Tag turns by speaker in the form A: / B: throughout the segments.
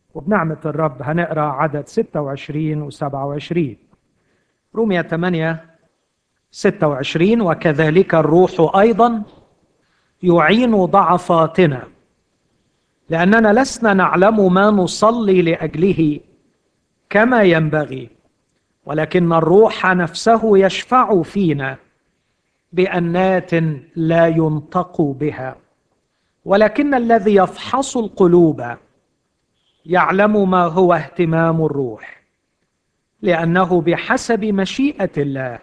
A: وبنعمة الرب هنقرأ عدد 26 و 27 رومية 8 26 وكذلك الروح أيضا يعين ضعفاتنا لأننا لسنا نعلم ما نصلي لأجله كما ينبغي ولكن الروح نفسه يشفع فينا بأنات لا ينطق بها ولكن الذي يفحص القلوب يعلم ما هو اهتمام الروح لأنه بحسب مشيئة الله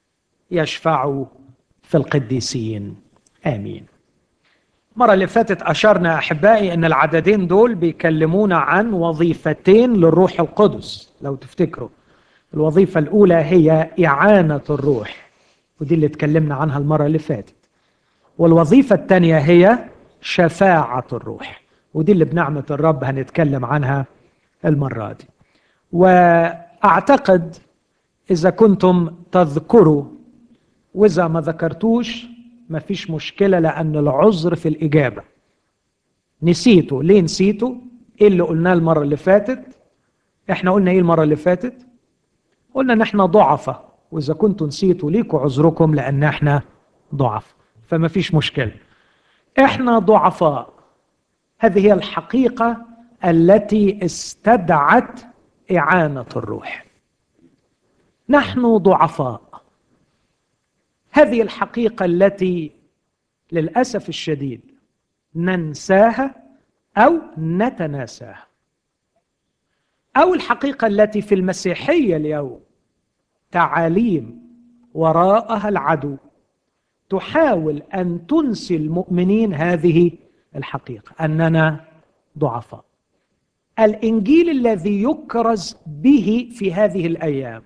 A: يشفع في القديسين آمين المرة اللي فاتت أشرنا أحبائي أن العددين دول بيكلمونا عن وظيفتين للروح القدس لو تفتكروا الوظيفة الأولى هي إعانة الروح ودي اللي اتكلمنا عنها المرة اللي فاتت والوظيفة الثانية هي شفاعة الروح ودي اللي بنعمة الرب هنتكلم عنها المرة دي وأعتقد إذا كنتم تذكروا وإذا ما ذكرتوش ما فيش مشكلة لأن العذر في الإجابة نسيته ليه نسيته إيه اللي قلناه المرة اللي فاتت إحنا قلنا إيه المرة اللي فاتت قلنا إن إحنا ضعفة وإذا كنتوا نسيتوا ليكوا عذركم لأن إحنا ضعف فما فيش مشكلة إحنا ضعفاء هذه هي الحقيقة التي استدعت إعانة الروح نحن ضعفاء هذه الحقيقة التي للأسف الشديد ننساها أو نتناساها أو الحقيقة التي في المسيحية اليوم تعاليم وراءها العدو تحاول أن تنسي المؤمنين هذه الحقيقة أننا ضعفاء الإنجيل الذي يكرز به في هذه الأيام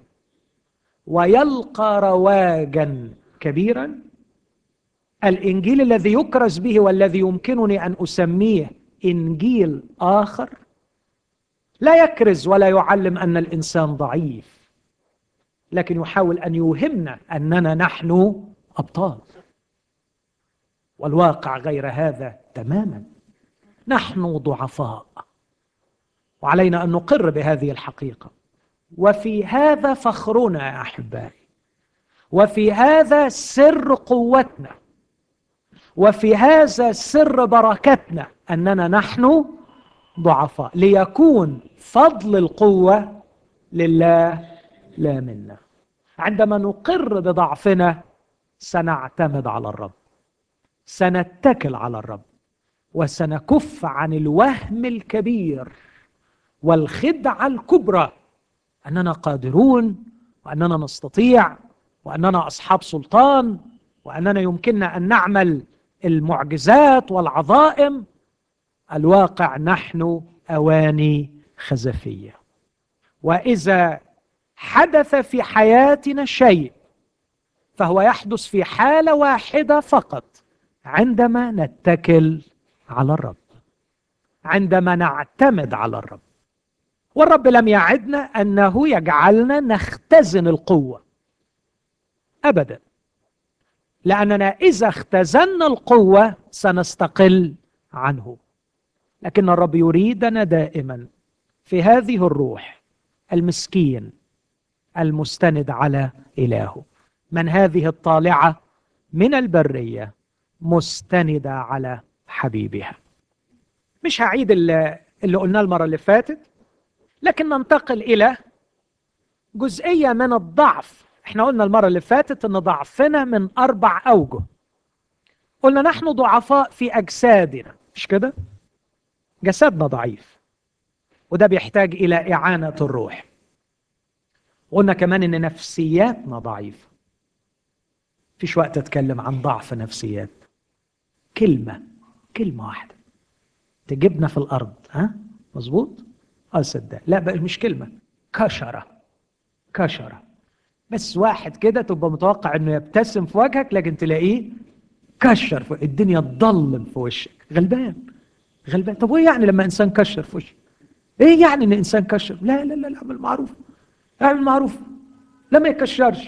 A: ويلقى رواجا كبيرا الانجيل الذي يكرز به والذي يمكنني ان اسميه انجيل اخر لا يكرز ولا يعلم ان الانسان ضعيف لكن يحاول ان يوهمنا اننا نحن ابطال والواقع غير هذا تماما نحن ضعفاء وعلينا ان نقر بهذه الحقيقه وفي هذا فخرنا يا احبائي وفي هذا سر قوتنا وفي هذا سر بركتنا اننا نحن ضعفاء ليكون فضل القوه لله لا منا عندما نقر بضعفنا سنعتمد على الرب سنتكل على الرب وسنكف عن الوهم الكبير والخدعه الكبرى اننا قادرون واننا نستطيع واننا اصحاب سلطان واننا يمكننا ان نعمل المعجزات والعظائم الواقع نحن اواني خزفيه واذا حدث في حياتنا شيء فهو يحدث في حاله واحده فقط عندما نتكل على الرب عندما نعتمد على الرب والرب لم يعدنا انه يجعلنا نختزن القوه ابدا لاننا اذا اختزلنا القوه سنستقل عنه لكن الرب يريدنا دائما في هذه الروح المسكين المستند على الهه من هذه الطالعه من البريه مستنده على حبيبها مش هعيد اللي, اللي قلناه المره اللي فاتت لكن ننتقل الى جزئيه من الضعف احنا قلنا المره اللي فاتت ان ضعفنا من اربع اوجه قلنا نحن ضعفاء في اجسادنا مش كده جسدنا ضعيف وده بيحتاج الى اعانه الروح قلنا كمان ان نفسياتنا ضعيفه فيش وقت اتكلم عن ضعف نفسيات كلمه كلمه واحده تجيبنا في الارض ها مظبوط اه صدق لا بقى مش كلمه كشره كشره بس واحد كده تبقى متوقع انه يبتسم في وجهك لكن تلاقيه كشر في الدنيا تضلم في وشك غلبان غلبان طب وايه يعني لما انسان كشر في وشك ايه يعني ان انسان كشر لا لا لا, لا اعمل معروف اعمل معروف لا ما يكشرش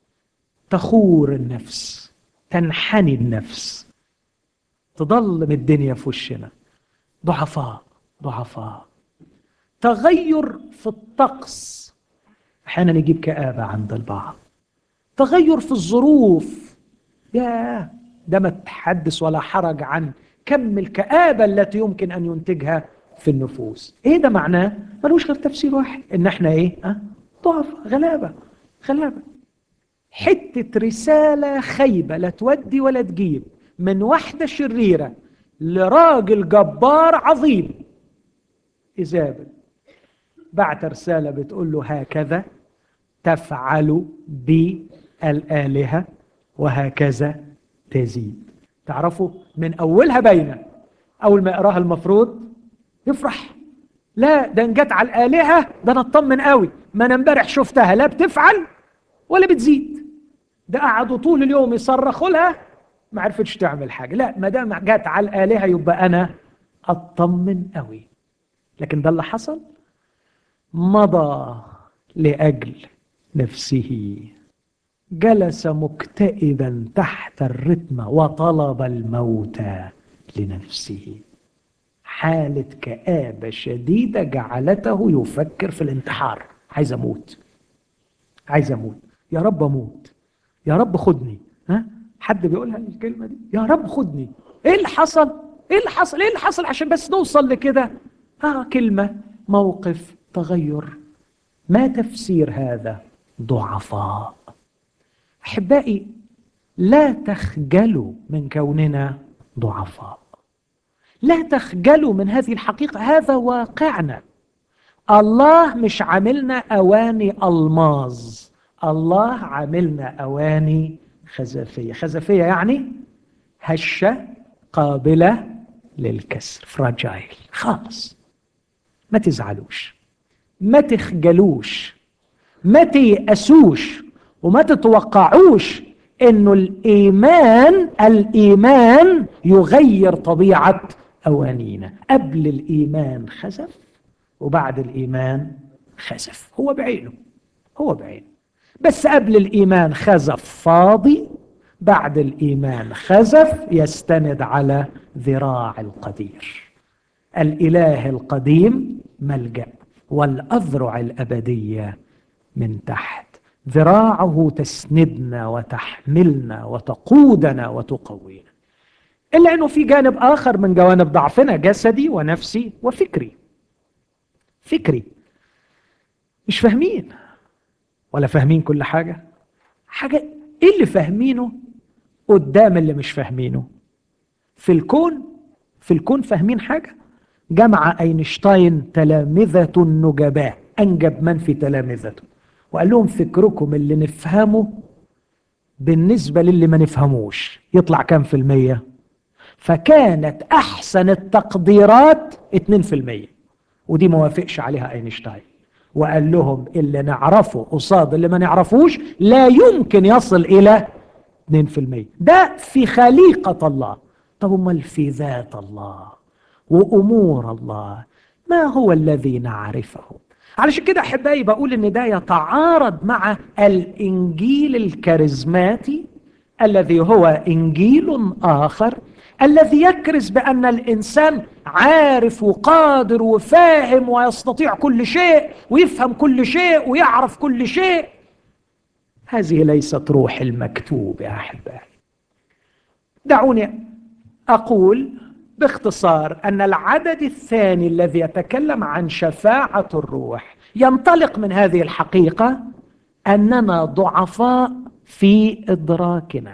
A: تخور النفس تنحني النفس تضلم الدنيا في وشنا ضعفاء ضعفاء تغير في الطقس احيانا يجيب كآبة عند البعض تغير في الظروف يا ده ما تحدث ولا حرج عن كم الكآبة التي يمكن أن ينتجها في النفوس ايه ده معناه ملوش غير تفسير واحد ان احنا ايه أه؟ ضعف غلابة غلابة حتة رسالة خيبة لا تودي ولا تجيب من واحدة شريرة لراجل جبار عظيم إيزابل بعت رسالة بتقول له هكذا تفعل بالآلهة وهكذا تزيد تعرفوا من أولها باينة أول ما يقراها المفروض يفرح لا ده ان جت على الآلهة ده أنا اطمن قوي ما أنا امبارح شفتها لا بتفعل ولا بتزيد ده قعدوا طول اليوم يصرخوا لها ما عرفتش تعمل حاجة لا ما دام جت على الآلهة يبقى أنا أطمن قوي لكن ده اللي حصل مضى لأجل نفسه جلس مكتئبا تحت الرتم وطلب الموت لنفسه حالة كآبة شديدة جعلته يفكر في الانتحار عايز أموت عايز أموت يا رب أموت يا رب خدني ها حد بيقولها الكلمة دي يا رب خدني إيه اللي حصل إيه اللي حصل إيه اللي حصل عشان بس نوصل لكده آه كلمة موقف تغير ما تفسير هذا ضعفاء احبائي لا تخجلوا من كوننا ضعفاء لا تخجلوا من هذه الحقيقه هذا واقعنا الله مش عاملنا اواني الماظ الله عاملنا اواني خزفيه خزفيه يعني هشه قابله للكسر فراجايل خالص ما تزعلوش ما تخجلوش ما تيأسوش وما تتوقعوش انه الايمان الايمان يغير طبيعه اوانينا قبل الايمان خزف وبعد الايمان خزف هو بعينه هو بعينه بس قبل الايمان خزف فاضي بعد الايمان خزف يستند على ذراع القدير الاله القديم ملجا والاذرع الابديه من تحت ذراعه تسندنا وتحملنا وتقودنا وتقوينا الا انه في جانب اخر من جوانب ضعفنا جسدي ونفسي وفكري فكري مش فاهمين ولا فاهمين كل حاجه حاجه ايه اللي فاهمينه قدام اللي مش فاهمينه في الكون في الكون فاهمين حاجه جمع اينشتاين تلامذه النجباء انجب من في تلامذته وقال لهم فكركم اللي نفهمه بالنسبة للي ما نفهموش يطلع كام في المية فكانت أحسن التقديرات 2% ودي ما وافقش عليها أينشتاين وقال لهم اللي نعرفه قصاد اللي ما نعرفوش لا يمكن يصل إلى 2% ده في خليقة الله طب امال في ذات الله وأمور الله ما هو الذي نعرفه علشان كده احبائي بقول ان ده يتعارض مع الانجيل الكاريزماتي الذي هو انجيل اخر الذي يكرز بان الانسان عارف وقادر وفاهم ويستطيع كل شيء ويفهم كل شيء ويعرف كل شيء هذه ليست روح المكتوب يا احبائي دعوني اقول باختصار ان العدد الثاني الذي يتكلم عن شفاعه الروح ينطلق من هذه الحقيقه اننا ضعفاء في ادراكنا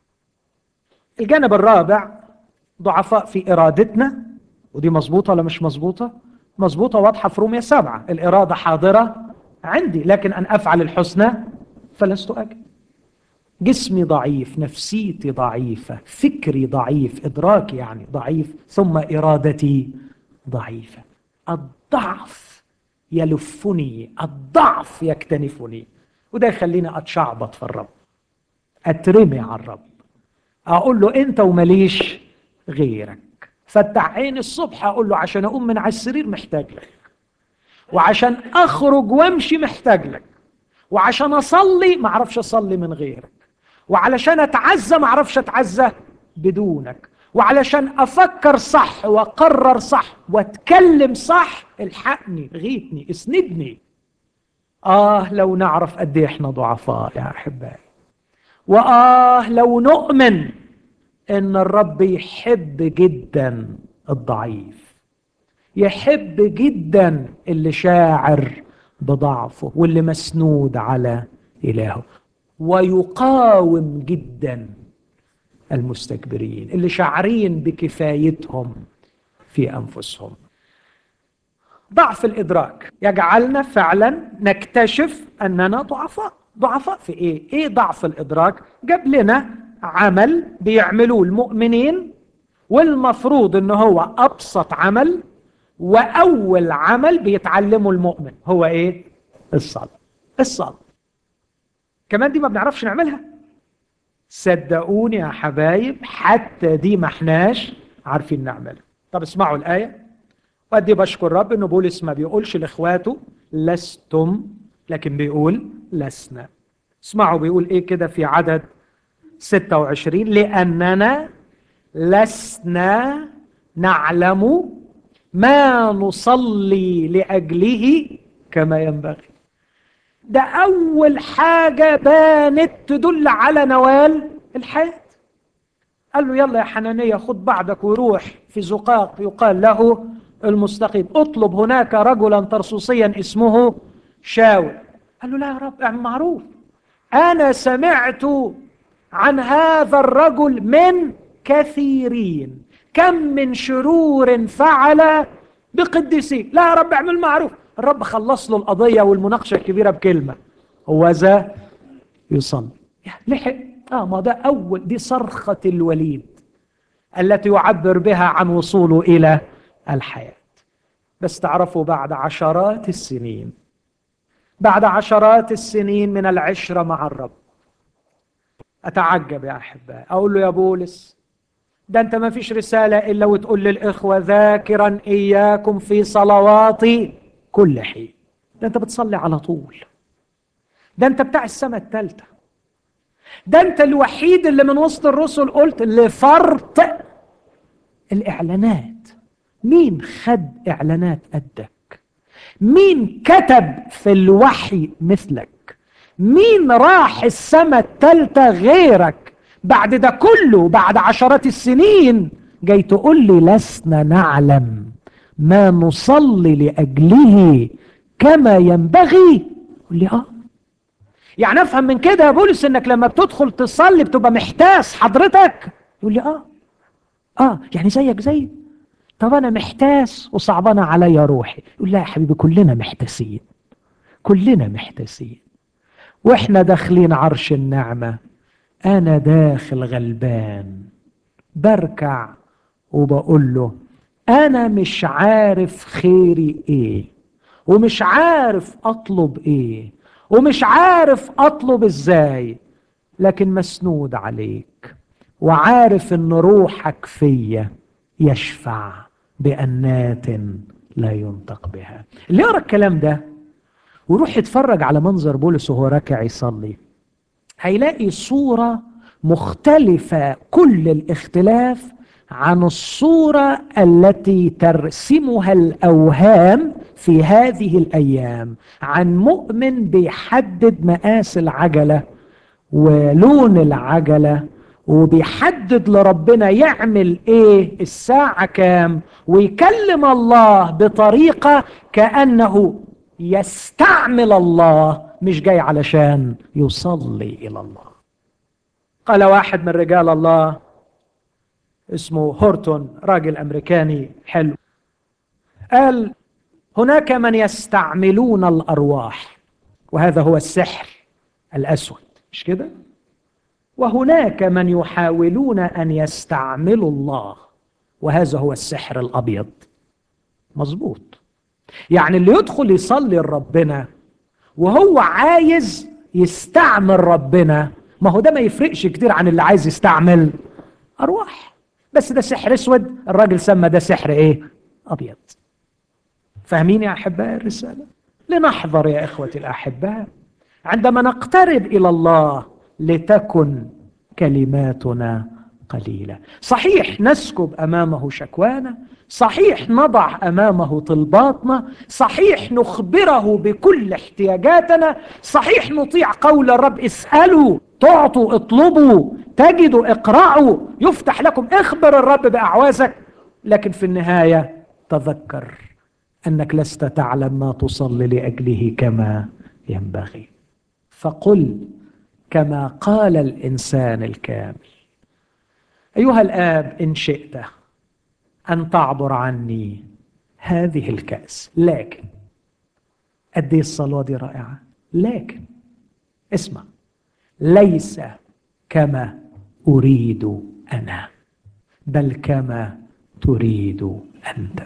A: الجانب الرابع ضعفاء في ارادتنا ودي مظبوطه ولا مش مظبوطه مظبوطه واضحه في رومية سبعة الاراده حاضره عندي لكن ان افعل الحسنى فلست اجد جسمي ضعيف نفسيتي ضعيفة فكري ضعيف إدراكي يعني ضعيف ثم إرادتي ضعيفة الضعف يلفني الضعف يكتنفني وده يخليني أتشعبط في الرب أترمي على الرب أقول له أنت ومليش غيرك فتح عيني الصبح أقول له عشان أقوم من على السرير محتاج لك وعشان أخرج وأمشي محتاج لك وعشان أصلي ما أعرفش أصلي من غيرك وعلشان اتعزى ما اعرفش اتعزى بدونك وعلشان افكر صح واقرر صح واتكلم صح الحقني غيتني اسندني اه لو نعرف قد ايه احنا ضعفاء يا احبائي واه لو نؤمن ان الرب يحب جدا الضعيف يحب جدا اللي شاعر بضعفه واللي مسنود على الهه ويقاوم جدا المستكبرين اللي شاعرين بكفايتهم في انفسهم ضعف الادراك يجعلنا فعلا نكتشف اننا ضعفاء ضعفاء في ايه ايه ضعف الادراك جاب لنا عمل بيعملوه المؤمنين والمفروض ان هو ابسط عمل واول عمل بيتعلمه المؤمن هو ايه الصلاه الصلاه كمان دي ما بنعرفش نعملها صدقوني يا حبايب حتى دي ما احناش عارفين نعملها طب اسمعوا الايه وادي بشكر رب انه بولس ما بيقولش لاخواته لستم لكن بيقول لسنا اسمعوا بيقول ايه كده في عدد 26 لاننا لسنا نعلم ما نصلي لاجله كما ينبغي ده اول حاجه بانت تدل على نوال الحياه قال له يلا يا حنانيه خد بعضك وروح في زقاق يقال له المستقيم اطلب هناك رجلا ترسوسيا اسمه شاول قال له لا يا رب اعمل معروف انا سمعت عن هذا الرجل من كثيرين كم من شرور فعل بقديسيه لا يا رب اعمل معروف الرب خلص له القضية والمناقشة الكبيرة بكلمة هو ذا يصلي لحق اه ما ده أول دي صرخة الوليد التي يعبر بها عن وصوله إلى الحياة بس تعرفوا بعد عشرات السنين بعد عشرات السنين من العشرة مع الرب أتعجب يا أحبائي أقول له يا بولس ده أنت ما فيش رسالة إلا وتقول للإخوة ذاكرا إياكم في صلواتي كل حين ده أنت بتصلي على طول ده أنت بتاع السماء الثالثة ده أنت الوحيد اللي من وسط الرسل قلت لفرط الإعلانات مين خد إعلانات قدك مين كتب في الوحي مثلك مين راح السماء الثالثة غيرك بعد ده كله بعد عشرات السنين جاي تقول لي لسنا نعلم ما نصلي لأجله كما ينبغي قول لي اه يعني افهم من كده يا بولس انك لما بتدخل تصلي بتبقى محتاس حضرتك يقول لي اه اه يعني زيك زي طب انا محتاس وصعبانه عليا روحي يقول لا يا حبيبي كلنا محتاسين كلنا محتاسين واحنا داخلين عرش النعمه انا داخل غلبان بركع وبقول له انا مش عارف خيري ايه ومش عارف اطلب ايه ومش عارف اطلب ازاي لكن مسنود عليك وعارف ان روحك فيا يشفع بانات لا ينطق بها اللي يقرا الكلام ده ويروح يتفرج على منظر بولس وهو راكع يصلي هيلاقي صوره مختلفه كل الاختلاف عن الصوره التي ترسمها الاوهام في هذه الايام عن مؤمن بيحدد مقاس العجله ولون العجله وبيحدد لربنا يعمل ايه الساعه كام ويكلم الله بطريقه كانه يستعمل الله مش جاي علشان يصلي الى الله قال واحد من رجال الله اسمه هورتون راجل امريكاني حلو قال هناك من يستعملون الارواح وهذا هو السحر الاسود مش كده وهناك من يحاولون ان يستعملوا الله وهذا هو السحر الابيض مظبوط يعني اللي يدخل يصلي لربنا وهو عايز يستعمل ربنا ما هو ده ما يفرقش كتير عن اللي عايز يستعمل ارواح بس ده سحر اسود الراجل سمى ده سحر ايه ابيض فاهمين يا احباء الرساله لنحذر يا اخوتي الاحباء عندما نقترب الى الله لتكن كلماتنا قليلة صحيح نسكب أمامه شكوانا صحيح نضع أمامه طلباتنا صحيح نخبره بكل احتياجاتنا صحيح نطيع قول الرب اسألوا تعطوا اطلبوا تجدوا اقرأوا يفتح لكم اخبر الرب بأعوازك لكن في النهاية تذكر أنك لست تعلم ما تصلي لأجله كما ينبغي فقل كما قال الإنسان الكامل أيها الآب إن شئت أن تعبر عني هذه الكأس لكن قد الصلاة دي رائعة لكن اسمع ليس كما أريد أنا بل كما تريد أنت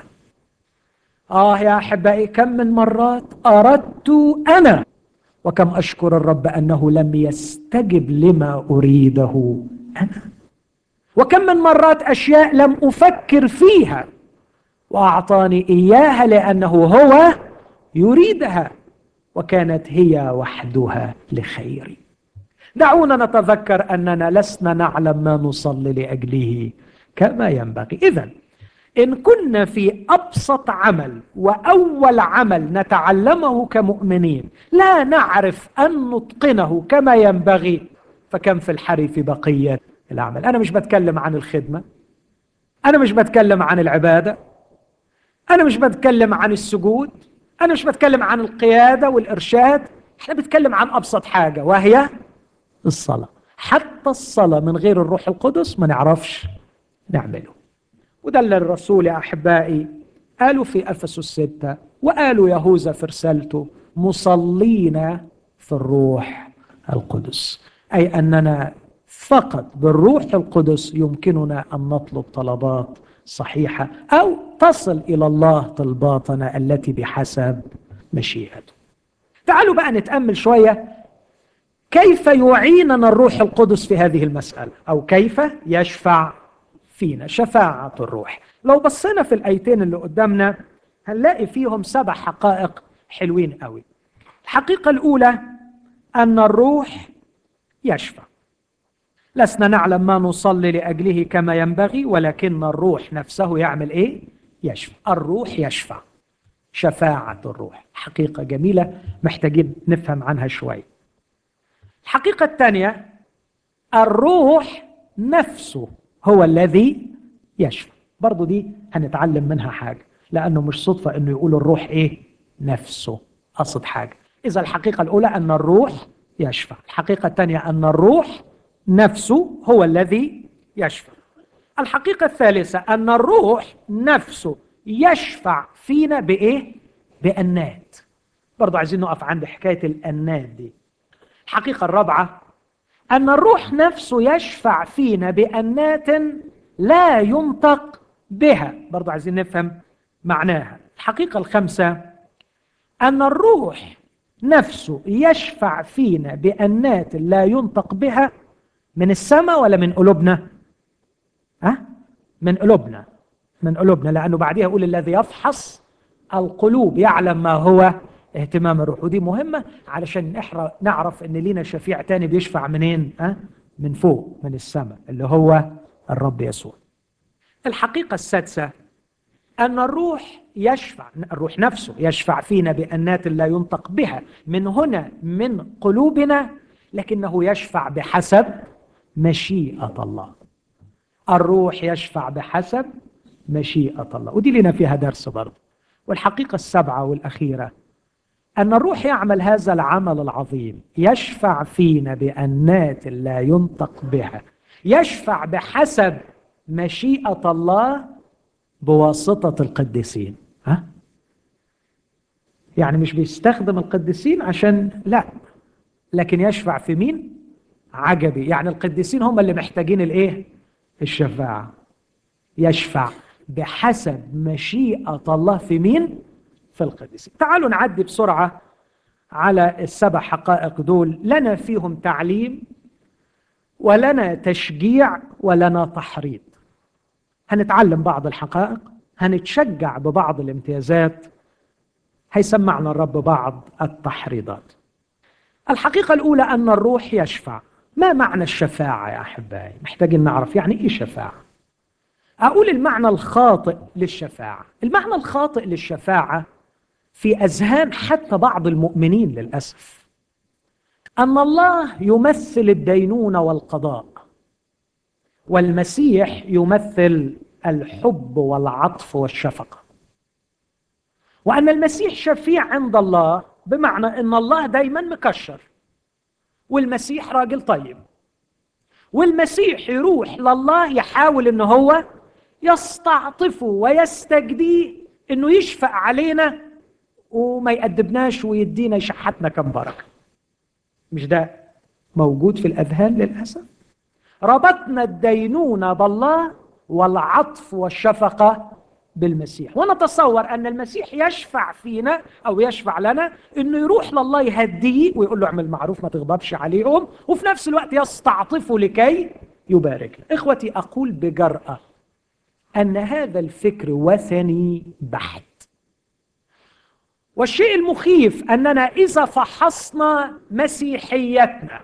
A: آه يا أحبائي كم من مرات أردت أنا وكم أشكر الرب أنه لم يستجب لما أريده أنا وكم من مرات أشياء لم أفكر فيها وأعطاني إياها لأنه هو يريدها وكانت هي وحدها لخيري دعونا نتذكر أننا لسنا نعلم ما نصلي لأجله كما ينبغي إذا إن كنا في أبسط عمل وأول عمل نتعلمه كمؤمنين لا نعرف أن نتقنه كما ينبغي فكم في الحري في بقية العمل أنا مش بتكلم عن الخدمة أنا مش بتكلم عن العبادة أنا مش بتكلم عن السجود أنا مش بتكلم عن القيادة والإرشاد احنا بنتكلم عن أبسط حاجة وهي الصلاة حتى الصلاة من غير الروح القدس ما نعرفش نعمله وده اللي الرسول يا أحبائي قالوا في أفسس الستة وقالوا يهوذا في رسالته مصلين في الروح القدس أي أننا فقط بالروح القدس يمكننا أن نطلب طلبات صحيحة أو تصل إلى الله طلباتنا التي بحسب مشيئته تعالوا بقى نتأمل شوية كيف يعيننا الروح القدس في هذه المسألة أو كيف يشفع فينا شفاعة الروح لو بصينا في الآيتين اللي قدامنا هنلاقي فيهم سبع حقائق حلوين قوي الحقيقة الأولى أن الروح يشفع لسنا نعلم ما نصلي لأجله كما ينبغي ولكن الروح نفسه يعمل إيه؟ يشفع الروح يشفع شفاعة الروح حقيقة جميلة محتاجين نفهم عنها شوي الحقيقة الثانية الروح نفسه هو الذي يشفى برضو دي هنتعلم منها حاجة لأنه مش صدفة أنه يقول الروح إيه نفسه قصد حاجة إذا الحقيقة الأولى أن الروح يشفى الحقيقة الثانية أن الروح نفسه هو الذي يشفى الحقيقة الثالثة أن الروح نفسه يشفع فينا بإيه؟ بأنات برضو عايزين نقف عند حكاية الأنات دي الحقيقة الرابعة أن الروح نفسه يشفع فينا بأنات لا ينطق بها برضو عايزين نفهم معناها الحقيقة الخامسة أن الروح نفسه يشفع فينا بأنات لا ينطق بها من السماء ولا من قلوبنا أه؟ من قلوبنا من قلوبنا لأنه بعدها يقول الذي يفحص القلوب يعلم ما هو اهتمام الروح ودي مهمة علشان نعرف ان لينا شفيع تاني بيشفع منين أه؟ من فوق من السماء اللي هو الرب يسوع الحقيقة السادسة أن الروح يشفع الروح نفسه يشفع فينا بأنات لا ينطق بها من هنا من قلوبنا لكنه يشفع بحسب مشيئة الله الروح يشفع بحسب مشيئة الله ودي لنا فيها درس برضه والحقيقة السبعة والأخيرة أن الروح يعمل هذا العمل العظيم يشفع فينا بأنات لا ينطق بها يشفع بحسب مشيئة الله بواسطة القديسين ها؟ يعني مش بيستخدم القديسين عشان لا لكن يشفع في مين عجبي يعني القديسين هم اللي محتاجين الايه الشفاعة يشفع بحسب مشيئة الله في مين في القديسين تعالوا نعدي بسرعة على السبع حقائق دول لنا فيهم تعليم ولنا تشجيع ولنا تحريض هنتعلم بعض الحقائق هنتشجع ببعض الامتيازات هيسمعنا الرب بعض التحريضات الحقيقة الأولى أن الروح يشفع ما معنى الشفاعة يا أحبائي محتاجين نعرف يعني إيه شفاعة أقول المعنى الخاطئ للشفاعة المعنى الخاطئ للشفاعة في أذهان حتى بعض المؤمنين للأسف أن الله يمثل الدينونة والقضاء والمسيح يمثل الحب والعطف والشفقة وأن المسيح شفيع عند الله بمعنى أن الله دايما مكشر والمسيح راجل طيب والمسيح يروح لله يحاول أنه هو يستعطفه ويستجديه أنه يشفق علينا وما يأدبناش ويدينا يشحتنا كم بركة مش ده موجود في الأذهان للأسف ربطنا الدينونة بالله والعطف والشفقة بالمسيح ونتصور أن المسيح يشفع فينا أو يشفع لنا أنه يروح لله يهديه ويقول له اعمل معروف ما تغضبش عليهم وفي نفس الوقت يستعطفه لكي يبارك إخوتي أقول بجرأة أن هذا الفكر وثني بحت والشيء المخيف أننا إذا فحصنا مسيحيتنا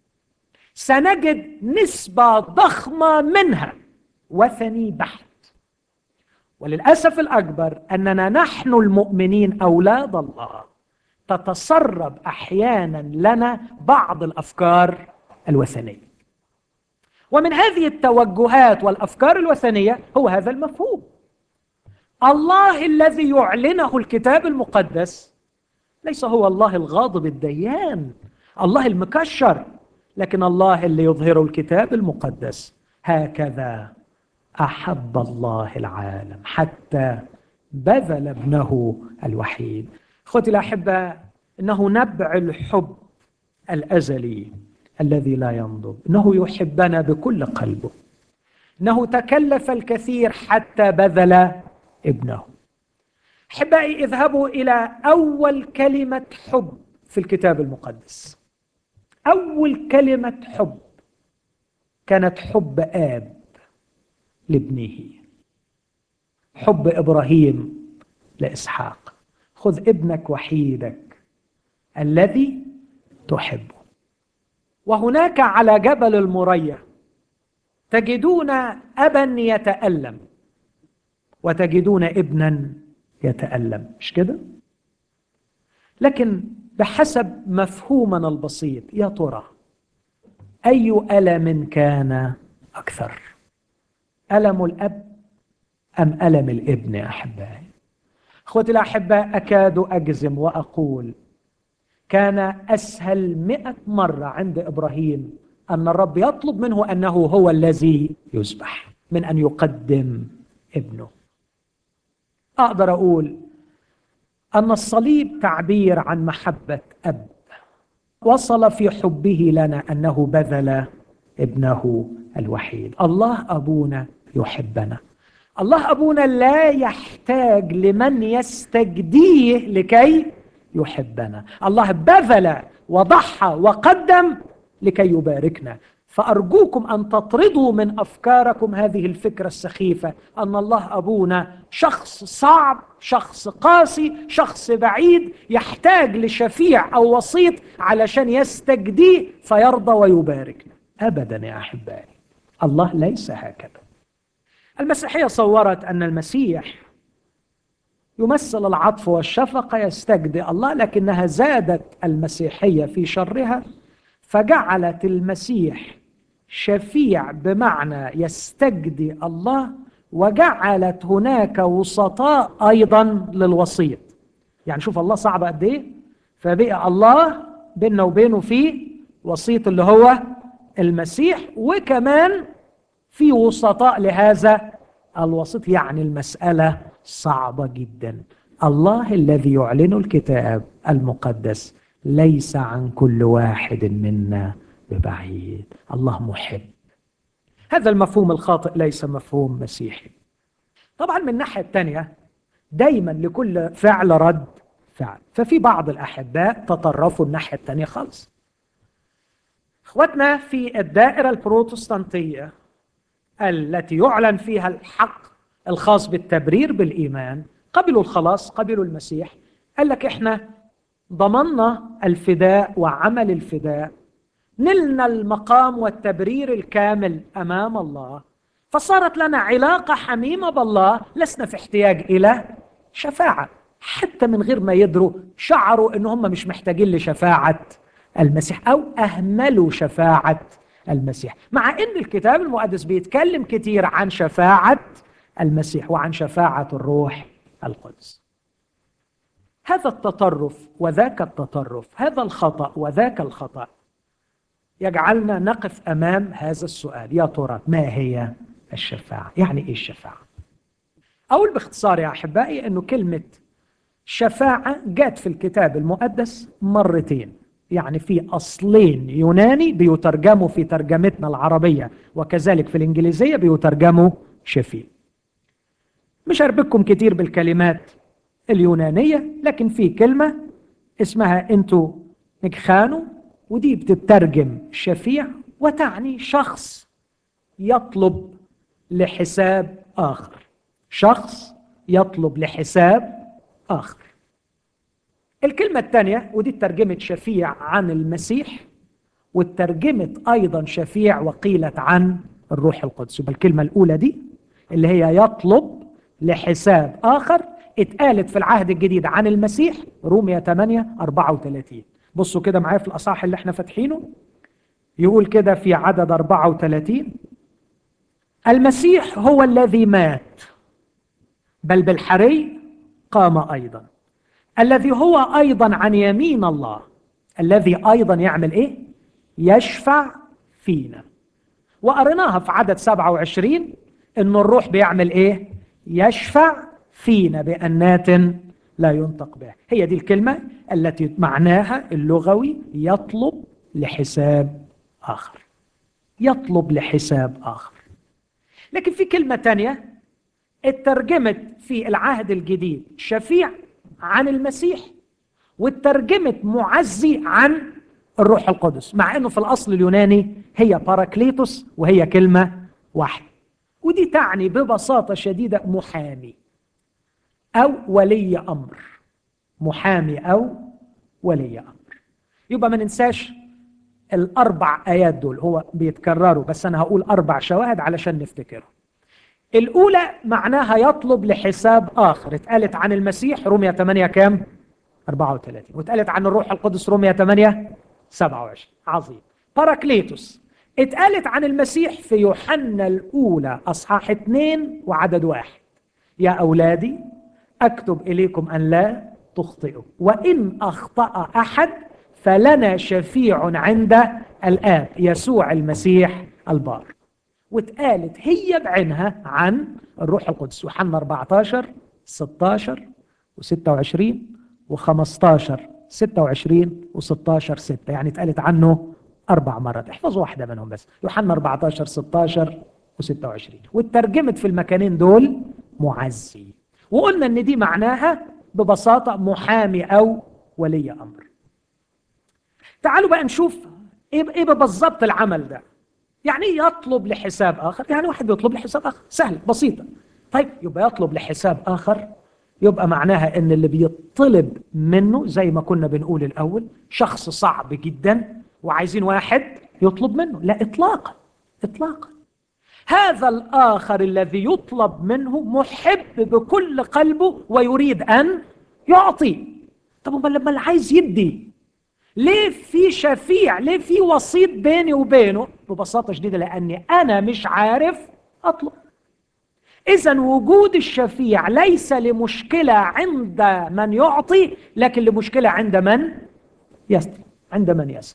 A: سنجد نسبة ضخمة منها وثني بحت وللاسف الاكبر اننا نحن المؤمنين اولاد الله تتسرب احيانا لنا بعض الافكار الوثنيه ومن هذه التوجهات والافكار الوثنيه هو هذا المفهوم الله الذي يعلنه الكتاب المقدس ليس هو الله الغاضب الديان الله المكشر لكن الله اللي يظهره الكتاب المقدس هكذا احب الله العالم حتى بذل ابنه الوحيد اخوتي الاحبه انه نبع الحب الازلي الذي لا ينضب انه يحبنا بكل قلبه انه تكلف الكثير حتى بذل ابنه احبائي اذهبوا الى اول كلمه حب في الكتاب المقدس اول كلمه حب كانت حب اب لابنه حب ابراهيم لاسحاق خذ ابنك وحيدك الذي تحبه وهناك على جبل المريا تجدون ابا يتالم وتجدون ابنا يتالم مش كده لكن بحسب مفهومنا البسيط يا ترى اي الم كان اكثر ألم الأب أم ألم الابن يا أحبائي أخوتي الأحباء أكاد أجزم وأقول كان أسهل مئة مرة عند إبراهيم أن الرب يطلب منه أنه هو الذي يذبح من أن يقدم ابنه أقدر أقول أن الصليب تعبير عن محبة أب وصل في حبه لنا أنه بذل ابنه الوحيد الله أبونا يحبنا الله ابونا لا يحتاج لمن يستجديه لكي يحبنا الله بذل وضحى وقدم لكي يباركنا فارجوكم ان تطردوا من افكاركم هذه الفكره السخيفه ان الله ابونا شخص صعب شخص قاسي شخص بعيد يحتاج لشفيع او وسيط علشان يستجديه فيرضى ويباركنا ابدا يا احبائي الله ليس هكذا المسيحيه صورت ان المسيح يمثل العطف والشفقه يستجدي الله لكنها زادت المسيحيه في شرها فجعلت المسيح شفيع بمعنى يستجدي الله وجعلت هناك وسطاء ايضا للوسيط يعني شوف الله صعب قد ايه فبقى الله بيننا وبينه في وسيط اللي هو المسيح وكمان في وسطاء لهذا الوسط يعني المسألة صعبة جدا الله الذي يعلن الكتاب المقدس ليس عن كل واحد منا ببعيد الله محب هذا المفهوم الخاطئ ليس مفهوم مسيحي طبعا من الناحية الثانية دايما لكل فعل رد فعل ففي بعض الأحباء تطرفوا الناحية الثانية خالص اخواتنا في الدائرة البروتستانتية التي يعلن فيها الحق الخاص بالتبرير بالايمان قبلوا الخلاص قبلوا المسيح قال لك احنا ضمننا الفداء وعمل الفداء نلنا المقام والتبرير الكامل امام الله فصارت لنا علاقه حميمه بالله لسنا في احتياج الى شفاعه حتى من غير ما يدروا شعروا ان هم مش محتاجين لشفاعه المسيح او اهملوا شفاعه المسيح مع ان الكتاب المقدس بيتكلم كتير عن شفاعه المسيح وعن شفاعه الروح القدس هذا التطرف وذاك التطرف هذا الخطا وذاك الخطا يجعلنا نقف امام هذا السؤال يا ترى ما هي الشفاعه يعني ايه الشفاعه اقول باختصار يا احبائي انه كلمه شفاعه جاءت في الكتاب المقدس مرتين يعني في اصلين يوناني بيترجموا في ترجمتنا العربيه وكذلك في الانجليزيه بيترجموا شفيع مش هربكم كتير بالكلمات اليونانيه لكن في كلمه اسمها انتو نكخانو ودي بتترجم شفيع وتعني شخص يطلب لحساب اخر شخص يطلب لحساب اخر الكلمة الثانية ودي ترجمة شفيع عن المسيح وترجمت أيضا شفيع وقيلت عن الروح القدس يبقى الكلمة الأولى دي اللي هي يطلب لحساب آخر اتقالت في العهد الجديد عن المسيح رومية 8 34 بصوا كده معايا في الأصحاح اللي احنا فاتحينه يقول كده في عدد 34 المسيح هو الذي مات بل بالحري قام أيضا الذي هو ايضا عن يمين الله الذي ايضا يعمل ايه يشفع فينا وقريناها في عدد 27 ان الروح بيعمل ايه يشفع فينا بانات لا ينطق بها هي دي الكلمه التي معناها اللغوي يطلب لحساب اخر يطلب لحساب اخر لكن في كلمه ثانيه اترجمت في العهد الجديد شفيع عن المسيح وترجمت معزي عن الروح القدس مع انه في الاصل اليوناني هي باراكليتوس وهي كلمه واحده ودي تعني ببساطه شديده محامي او ولي امر محامي او ولي امر يبقى ما ننساش الاربع ايات دول هو بيتكرروا بس انا هقول اربع شواهد علشان نفتكرهم الأولى معناها يطلب لحساب آخر اتقالت عن المسيح رومية 8 كام؟ 34 واتقالت عن الروح القدس رومية 8 27 عظيم باراكليتوس اتقالت عن المسيح في يوحنا الأولى أصحاح 2 وعدد واحد يا أولادي أكتب إليكم أن لا تخطئوا وإن أخطأ أحد فلنا شفيع عند الآب يسوع المسيح البار واتقالت هي بعينها عن الروح القدس يوحنا 14 16 و26 و15 26 و16 6 يعني اتقالت عنه اربع مرات احفظوا واحده منهم بس يوحنا 14 16 و26 واترجمت في المكانين دول معزي وقلنا ان دي معناها ببساطه محامي او ولي امر تعالوا بقى نشوف ايه ايه بالظبط العمل ده يعني يطلب لحساب آخر يعني واحد بيطلب لحساب آخر سهل بسيطة طيب يبقى يطلب لحساب آخر يبقى معناها ان اللي بيطلب منه زي ما كنا بنقول الأول شخص صعب جدا وعايزين واحد يطلب منه لا إطلاقا إطلاقا هذا الآخر الذي يطلب منه محب بكل قلبه ويريد أن يعطي طب لما اللي عايز يدي ليه في شفيع ليه في وسيط بيني وبينه ببساطة شديدة لأني أنا مش عارف أطلب إذا وجود الشفيع ليس لمشكلة عند من يعطي لكن لمشكلة عند من يسأل عند من يسأل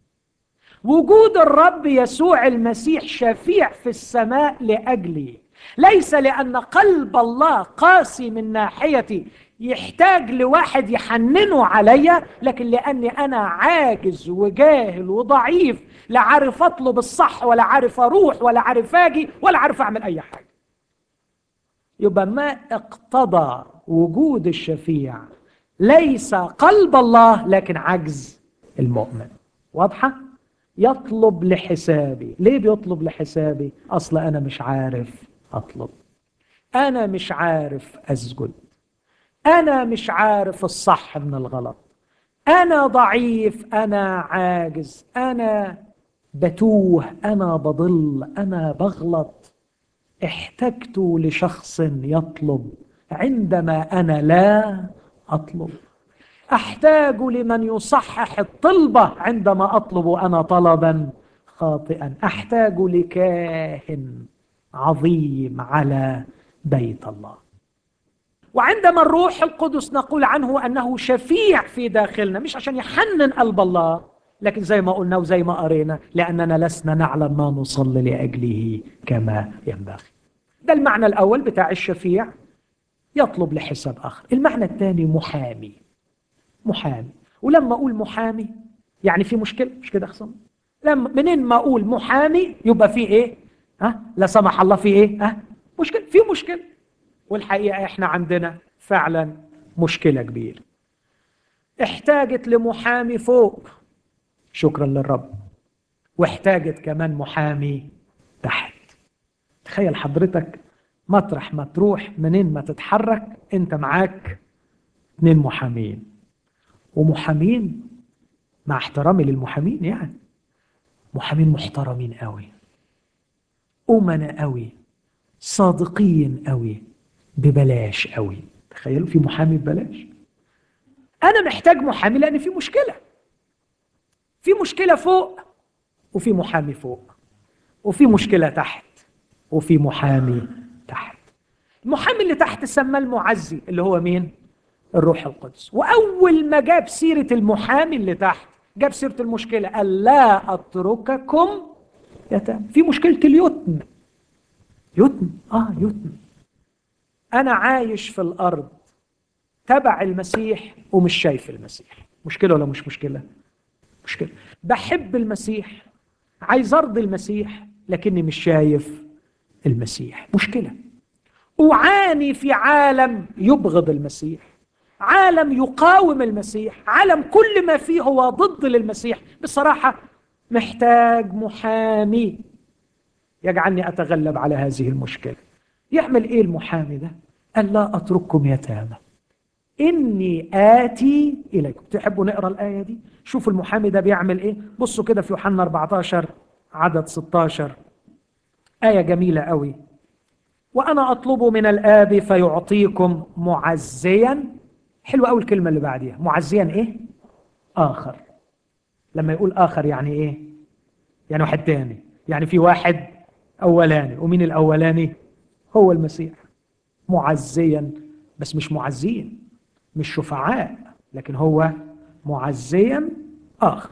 A: وجود الرب يسوع المسيح شفيع في السماء لأجلي ليس لأن قلب الله قاسي من ناحيتي يحتاج لواحد يحننه عليا لكن لاني انا عاجز وجاهل وضعيف لا عارف اطلب الصح ولا عارف اروح ولا عارف اجي ولا عارف اعمل اي حاجه يبقى ما اقتضى وجود الشفيع ليس قلب الله لكن عجز المؤمن واضحه يطلب لحسابي ليه بيطلب لحسابي اصل انا مش عارف اطلب انا مش عارف اسجد انا مش عارف الصح من الغلط انا ضعيف انا عاجز انا بتوه انا بضل انا بغلط احتجت لشخص يطلب عندما انا لا اطلب احتاج لمن يصحح الطلبه عندما اطلب انا طلبا خاطئا احتاج لكاهن عظيم على بيت الله وعندما الروح القدس نقول عنه انه شفيع في داخلنا مش عشان يحنن قلب الله لكن زي ما قلنا وزي ما قرينا لاننا لسنا نعلم ما نصلي لاجله كما ينبغي ده المعنى الاول بتاع الشفيع يطلب لحساب اخر المعنى الثاني محامي محامي ولما اقول محامي يعني في مشكله مش كده اخصم لما منين ما اقول محامي يبقى في ايه ها لا سمح الله في ايه ها مشكله في مشكله والحقيقه احنا عندنا فعلا مشكله كبيره احتاجت لمحامي فوق شكرا للرب واحتاجت كمان محامي تحت تخيل حضرتك مطرح ما تروح منين ما تتحرك انت معاك اثنين محامين ومحامين مع احترامي للمحامين يعني محامين محترمين قوي أمنا قوي صادقين قوي ببلاش قوي تخيلوا في محامي ببلاش أنا محتاج محامي لأن في مشكلة في مشكلة فوق وفي محامي فوق وفي مشكلة تحت وفي محامي تحت المحامي اللي تحت سماه المعزي اللي هو مين؟ الروح القدس وأول ما جاب سيرة المحامي اللي تحت جاب سيرة المشكلة قال لا أترككم يتم في مشكلة اليتم يتم آه يتم أنا عايش في الأرض تبع المسيح ومش شايف المسيح مشكلة ولا مش مشكلة مشكلة بحب المسيح عايز أرضي المسيح لكني مش شايف المسيح مشكلة أعاني في عالم يبغض المسيح عالم يقاوم المسيح عالم كل ما فيه هو ضد للمسيح بصراحة محتاج محامي يجعلني أتغلب على هذه المشكلة يعمل إيه المحامي ده قال لا أترككم يتامى إني آتي إليكم تحبوا نقرأ الآية دي شوفوا المحامي ده بيعمل إيه بصوا كده في يوحنا 14 عدد 16 آية جميلة قوي وأنا أطلب من الآب فيعطيكم معزيا حلوة أول الكلمة اللي بعديها معزيا إيه؟ آخر لما يقول آخر يعني إيه؟ يعني واحد تاني يعني في واحد أولاني ومين الأولاني؟ هو المسيح معزيا بس مش معزين مش شفعاء لكن هو معزيا آخر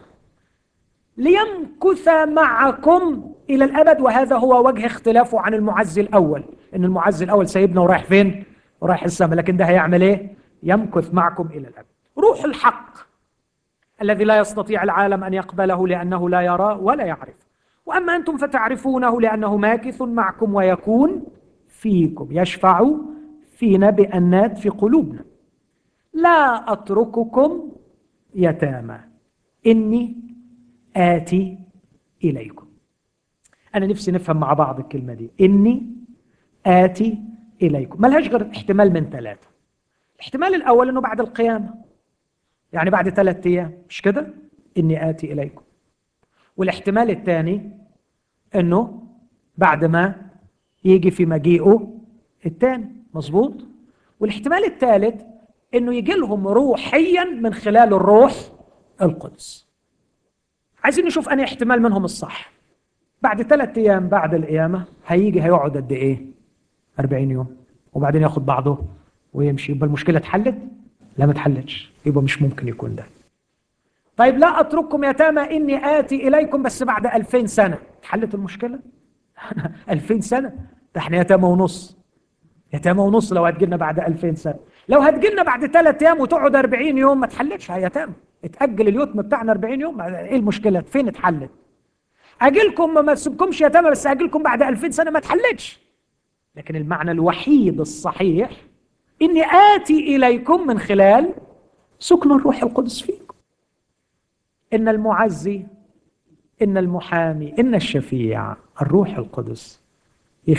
A: ليمكث معكم إلى الأبد وهذا هو وجه اختلافه عن المعزي الأول إن المعزي الأول سيبنا ورايح فين؟ ورايح السماء لكن ده هيعمل إيه؟ يمكث معكم إلى الأبد روح الحق الذي لا يستطيع العالم أن يقبله لأنه لا يرى ولا يعرف وأما أنتم فتعرفونه لأنه ماكث معكم ويكون فيكم يشفع فينا بأنات في قلوبنا لا أترككم يتامى إني آتي إليكم أنا نفسي نفهم مع بعض الكلمة دي إني آتي إليكم ملهاش غير احتمال من ثلاثة الاحتمال الأول أنه بعد القيامة يعني بعد ثلاثة أيام مش كده إني آتي إليكم والاحتمال الثاني أنه بعد ما يجي في مجيئه الثاني مظبوط والاحتمال الثالث أنه يجي لهم روحيا من خلال الروح القدس عايزين نشوف أنهي احتمال منهم الصح بعد ثلاثة أيام بعد القيامة هيجي هيقعد قد إيه 40 يوم وبعدين ياخد بعضه ويمشي يبقى المشكلة اتحلت؟ لا ما اتحلتش يبقى مش ممكن يكون ده طيب لا أترككم يتامى إني آتي إليكم بس بعد ألفين سنة اتحلت المشكلة؟ ألفين سنة ده احنا يتامى ونص يتامى ونص لو هتجيلنا بعد ألفين سنة لو هتجيلنا بعد ثلاث أيام وتقعد 40 يوم ما اتحلتش يا يتامى اتأجل اليتم بتاعنا 40 يوم ايه المشكلة فين اتحلت أجيلكم ما تسيبكمش يتامى بس أجيلكم بعد 2000 سنة ما اتحلتش لكن المعنى الوحيد الصحيح إني آتي إليكم من خلال سكن الروح القدس فيكم إن المعزي إن المحامي إن الشفيع الروح القدس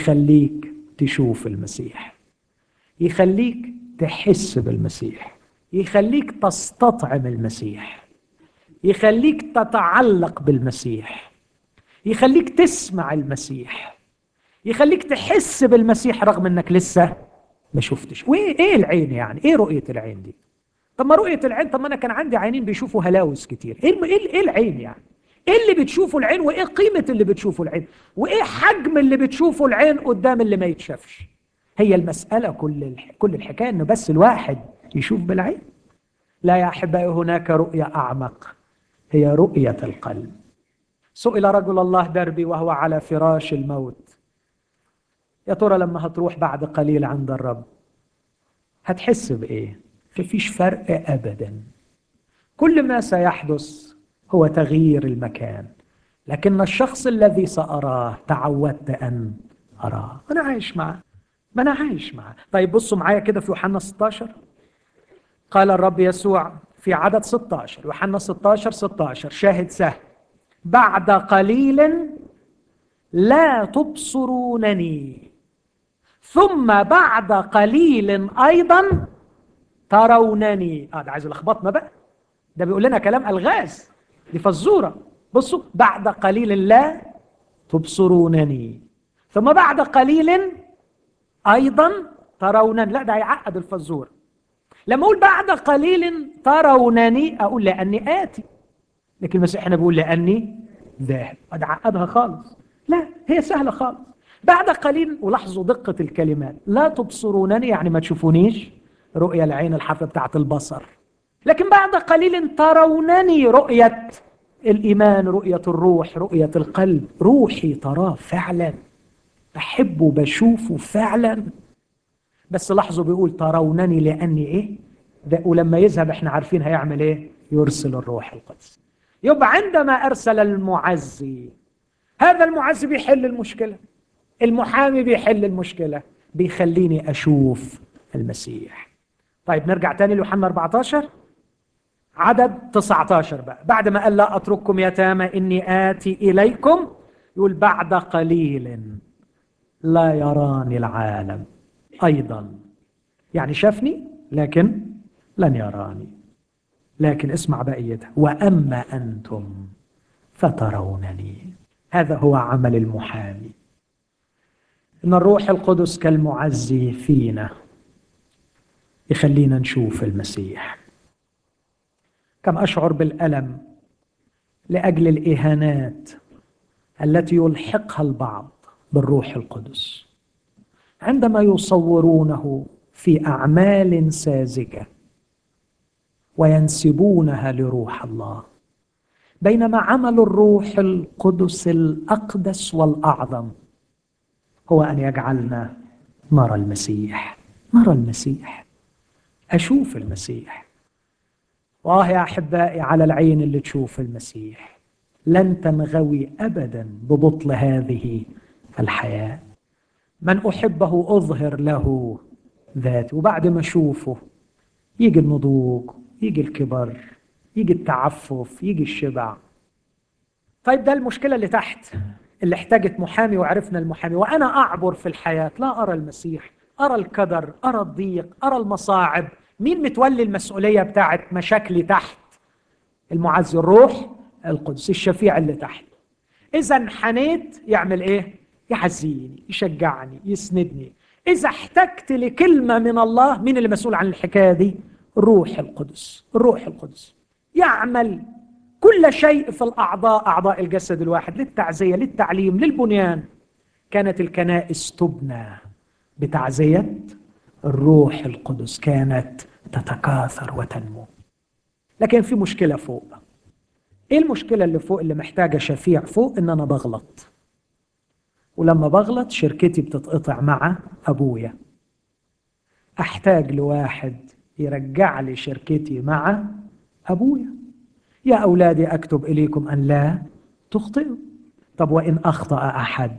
A: يخليك تشوف المسيح يخليك تحس بالمسيح يخليك تستطعم المسيح يخليك تتعلق بالمسيح يخليك تسمع المسيح يخليك تحس بالمسيح رغم انك لسه ما شفتش وايه ايه العين يعني ايه رؤيه العين دي طب ما رؤيه العين طب ما انا كان عندي عينين بيشوفوا هلاوس كتير ايه ايه, إيه العين يعني ايه اللي بتشوفه العين وايه قيمه اللي بتشوفه العين وايه حجم اللي بتشوفه العين قدام اللي ما يتشافش هي المساله كل الح... كل الحكايه انه بس الواحد يشوف بالعين لا يا احبائي هناك رؤيه اعمق هي رؤيه القلب سئل رجل الله دربي وهو على فراش الموت يا ترى لما هتروح بعد قليل عند الرب هتحس بايه مفيش فرق ابدا كل ما سيحدث هو تغيير المكان لكن الشخص الذي ساراه تعودت ان اراه انا عايش معه ما انا عايش معه طيب بصوا معايا كده في يوحنا 16 قال الرب يسوع في عدد 16 يوحنا 16 16 شاهد سهل بعد قليل لا تبصرونني ثم بعد قليل ايضا ترونني اه ده عايز يلخبطنا بقى ده بيقول لنا كلام الغاز دي فزوره بصوا بعد قليل لا تبصرونني ثم بعد قليل ايضا ترونني لا ده هيعقد الفزوره لما اقول بعد قليل ترونني اقول لاني اتي لكن المسيح هنا بيقول لاني ذاهب قد عقدها خالص لا هي سهله خالص بعد قليل ولاحظوا دقه الكلمات لا تبصرونني يعني ما تشوفونيش رؤية العين الحافة بتاعت البصر لكن بعد قليل ترونني رؤية الإيمان رؤية الروح رؤية القلب روحي تراه فعلا بحبه بشوفه فعلا بس لاحظوا بيقول ترونني لأني إيه ده ولما يذهب احنا عارفين هيعمل إيه يرسل الروح القدس يبقى عندما أرسل المعزي هذا المعزي بيحل المشكلة المحامي بيحل المشكلة بيخليني أشوف المسيح طيب نرجع تاني ليوحنا 14 عدد 19 بقى بعد ما قال لا اترككم يتامى اني اتي اليكم يقول بعد قليل لا يراني العالم ايضا يعني شافني لكن لن يراني لكن اسمع بقيتها واما انتم فترونني هذا هو عمل المحامي ان الروح القدس كالمعزي فينا يخلينا نشوف المسيح كم اشعر بالالم لاجل الاهانات التي يلحقها البعض بالروح القدس عندما يصورونه في اعمال ساذجه وينسبونها لروح الله بينما عمل الروح القدس الاقدس والاعظم هو ان يجعلنا نرى المسيح نرى المسيح أشوف المسيح واه يا أحبائي على العين اللي تشوف المسيح لن تنغوي أبدا ببطل هذه الحياة من أحبه أظهر له ذاتي وبعد ما أشوفه يجي النضوج يجي الكبر يجي التعفف يجي الشبع طيب ده المشكلة اللي تحت اللي احتاجت محامي وعرفنا المحامي وأنا أعبر في الحياة لا أرى المسيح أرى الكدر أرى الضيق أرى المصاعب مين متولي المسؤولية بتاعت مشاكلي تحت المعزي الروح القدس الشفيع اللي تحت إذا انحنيت يعمل إيه يعزيني يشجعني يسندني إذا احتجت لكلمة من الله مين اللي مسؤول عن الحكاية دي الروح القدس الروح القدس يعمل كل شيء في الأعضاء أعضاء الجسد الواحد للتعزية للتعليم للبنيان كانت الكنائس تبنى بتعزية الروح القدس كانت تتكاثر وتنمو لكن في مشكله فوق ايه المشكله اللي فوق اللي محتاجه شفيع فوق ان انا بغلط ولما بغلط شركتي بتتقطع مع ابويا احتاج لواحد يرجع لي شركتي مع ابويا يا اولادي اكتب اليكم ان لا تخطئوا طب وان اخطا احد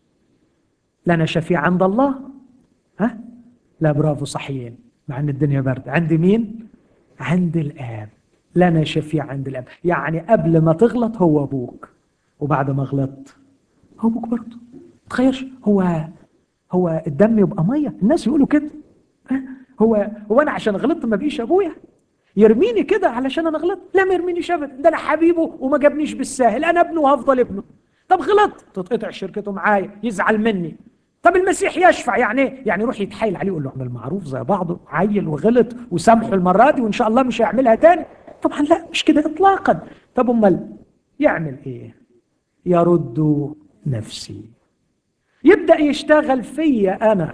A: لنا شفيع عند الله ها لا برافو صحيين مع ان الدنيا برد عند مين عند الاب لنا شفيع عند الاب يعني قبل ما تغلط هو ابوك وبعد ما غلطت هو ابوك برضه تخيلش هو هو الدم يبقى ميه الناس يقولوا كده هو هو انا عشان غلطت ما بقيش ابويا يرميني كده علشان انا غلطت لا ما يرمينيش ابدا ده انا حبيبه وما جابنيش بالساهل انا ابنه وهفضل ابنه طب غلط تتقطع شركته معايا يزعل مني طب المسيح يشفع يعني ايه؟ يعني يروح يتحايل عليه يقول له اعمل معروف زي بعضه عيل وغلط وسامحه المره دي وان شاء الله مش هيعملها تاني طبعا لا مش كده اطلاقا طب امال يعمل ايه يرد نفسي يبدا يشتغل فيا انا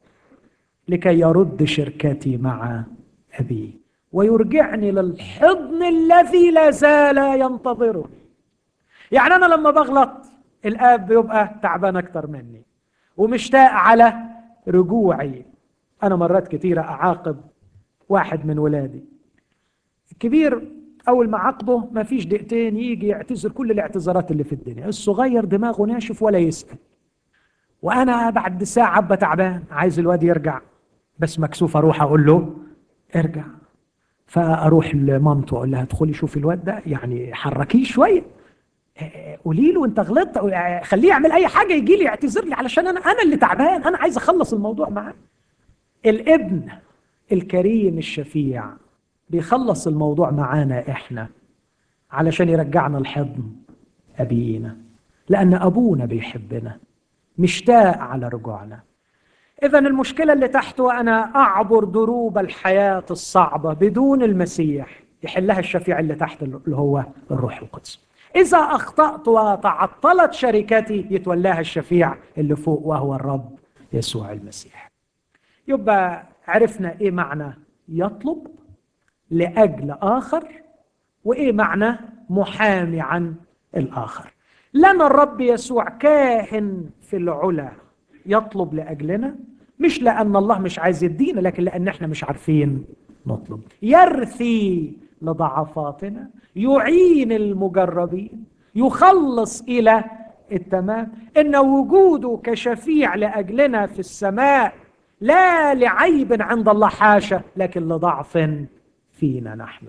A: لكي يرد شركتي مع ابي ويرجعني للحضن الذي لا زال ينتظره يعني انا لما بغلط الاب بيبقى تعبان اكتر مني ومشتاق على رجوعي انا مرات كتيره اعاقب واحد من ولادي الكبير اول ما عاقبه ما فيش دقيقتين يجي يعتذر كل الاعتذارات اللي في الدنيا الصغير دماغه ناشف ولا يسال وانا بعد ساعه ابقى تعبان عايز الواد يرجع بس مكسوف اروح اقول له ارجع فاروح لمامته اقول لها ادخلي شوفي الواد ده يعني حركيه شويه قولي له انت غلطت خليه يعمل اي حاجه يجي لي يعتذر لي علشان انا انا اللي تعبان انا عايز اخلص الموضوع معاه الابن الكريم الشفيع بيخلص الموضوع معانا احنا علشان يرجعنا الحضن ابينا لان ابونا بيحبنا مشتاق على رجوعنا اذا المشكله اللي تحته انا اعبر دروب الحياه الصعبه بدون المسيح يحلها الشفيع اللي تحت اللي هو الروح القدس إذا أخطأت وتعطلت شركتي يتولاها الشفيع اللي فوق وهو الرب يسوع المسيح يبقى عرفنا إيه معنى يطلب لأجل آخر وإيه معنى محامي عن الآخر لنا الرب يسوع كاهن في العلا يطلب لأجلنا مش لأن الله مش عايز يدينا لكن لأن احنا مش عارفين نطلب يرثي لضعفاتنا يعين المجربين يخلص الى التمام ان وجوده كشفيع لاجلنا في السماء لا لعيب عند الله حاشا لكن لضعف فينا نحن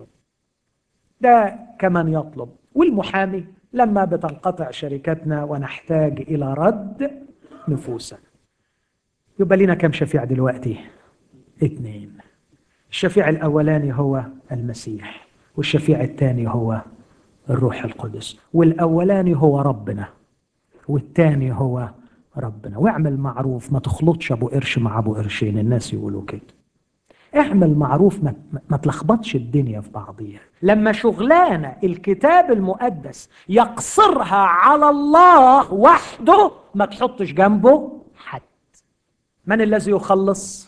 A: ده كمان يطلب والمحامي لما بتنقطع شركتنا ونحتاج الى رد نفوسنا يبقى لنا كم شفيع دلوقتي اثنين الشفيع الاولاني هو المسيح والشفيع الثاني هو الروح القدس والاولاني هو ربنا والثاني هو ربنا واعمل معروف ما تخلطش ابو قرش مع ابو قرشين الناس يقولوا كده اعمل معروف ما, ما تلخبطش الدنيا في بعضيها لما شغلانه الكتاب المقدس يقصرها على الله وحده ما تحطش جنبه حد من الذي يخلص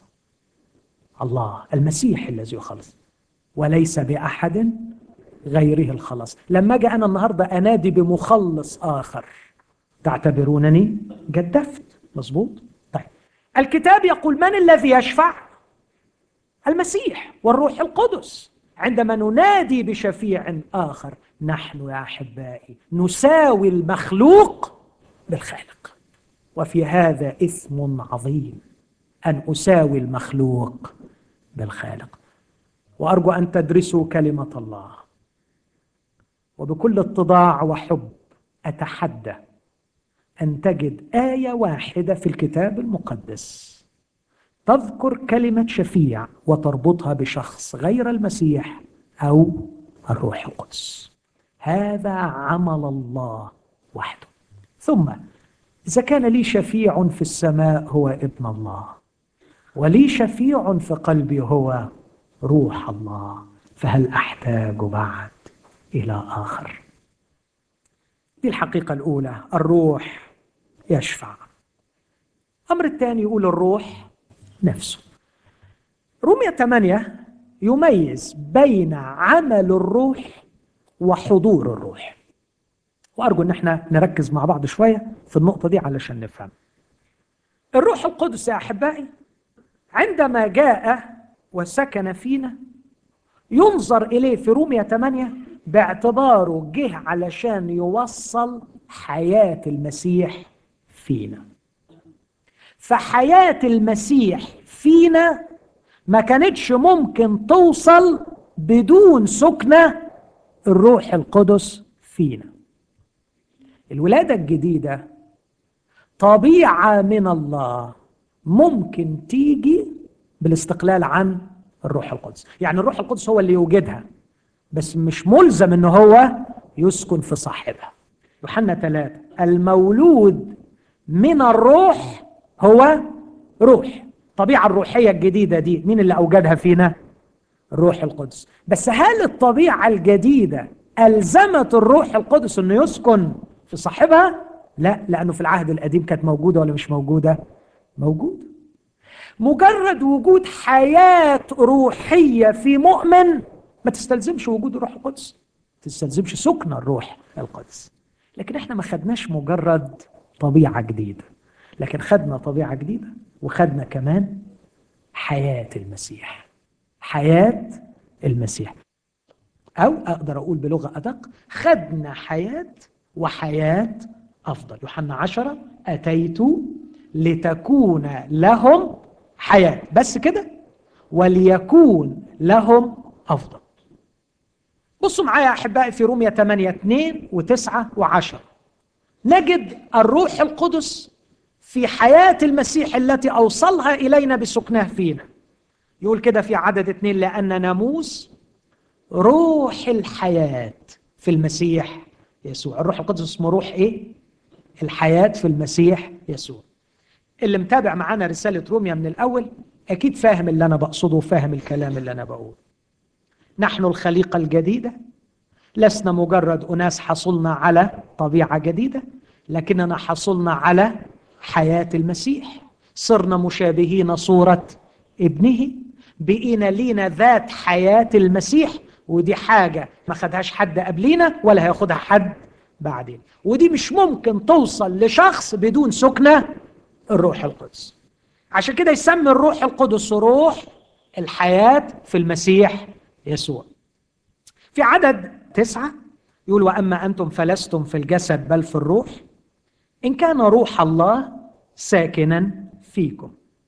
A: الله المسيح الذي يخلص وليس باحد غيره الخلاص لما اجي انا النهارده انادي بمخلص اخر تعتبرونني جدفت مظبوط طيب الكتاب يقول من الذي يشفع المسيح والروح القدس عندما ننادي بشفيع اخر نحن يا احبائي نساوي المخلوق بالخالق وفي هذا اثم عظيم ان اساوي المخلوق بالخالق وارجو ان تدرسوا كلمه الله وبكل اتضاع وحب اتحدى ان تجد ايه واحده في الكتاب المقدس تذكر كلمه شفيع وتربطها بشخص غير المسيح او الروح القدس هذا عمل الله وحده ثم اذا كان لي شفيع في السماء هو ابن الله ولي شفيع في قلبي هو روح الله فهل احتاج بعد الى اخر دي الحقيقه الاولى الروح يشفع الامر الثاني يقول الروح نفسه رومية 8 يميز بين عمل الروح وحضور الروح وارجو ان احنا نركز مع بعض شويه في النقطه دي علشان نفهم الروح القدس يا احبائي عندما جاء وسكن فينا ينظر إليه في رومية 8 باعتباره جه علشان يوصل حياة المسيح فينا فحياة المسيح فينا ما كانتش ممكن توصل بدون سكنة الروح القدس فينا الولادة الجديدة طبيعة من الله ممكن تيجي بالاستقلال عن الروح القدس يعني الروح القدس هو اللي يوجدها بس مش ملزم ان هو يسكن في صاحبها يوحنا ثلاثة المولود من الروح هو روح الطبيعة الروحية الجديدة دي مين اللي أوجدها فينا؟ الروح القدس بس هل الطبيعة الجديدة ألزمت الروح القدس أنه يسكن في صاحبها؟ لا لأنه في العهد القديم كانت موجودة ولا مش موجودة؟ موجودة مجرد وجود حياة روحية في مؤمن ما تستلزمش وجود الروح القدس تستلزمش سكن الروح القدس لكن احنا ما خدناش مجرد طبيعة جديدة لكن خدنا طبيعة جديدة وخدنا كمان حياة المسيح حياة المسيح أو أقدر أقول بلغة أدق خدنا حياة وحياة أفضل يوحنا عشرة أتيت لتكون لهم حياة بس كده وليكون لهم أفضل بصوا معايا أحبائي في رومية 8 2 و9 و10 نجد الروح القدس في حياة المسيح التي أوصلها إلينا بسكنه فينا يقول كده في عدد اثنين لأن ناموس روح الحياة في المسيح يسوع الروح القدس اسمه روح إيه؟ الحياة في المسيح يسوع اللي متابع معانا رسالة روميا من الأول أكيد فاهم اللي أنا بقصده وفاهم الكلام اللي أنا بقوله نحن الخليقة الجديدة لسنا مجرد أناس حصلنا على طبيعة جديدة لكننا حصلنا على حياة المسيح صرنا مشابهين صورة ابنه بقينا لينا ذات حياة المسيح ودي حاجة ما خدهاش حد قبلينا ولا هياخدها حد بعدين ودي مش ممكن توصل لشخص بدون سكنة الروح القدس عشان كده يسمي الروح القدس روح الحياة في المسيح يسوع في عدد تسعة يقول وأما أنتم فلستم في الجسد بل في الروح إن كان روح الله ساكنا فيكم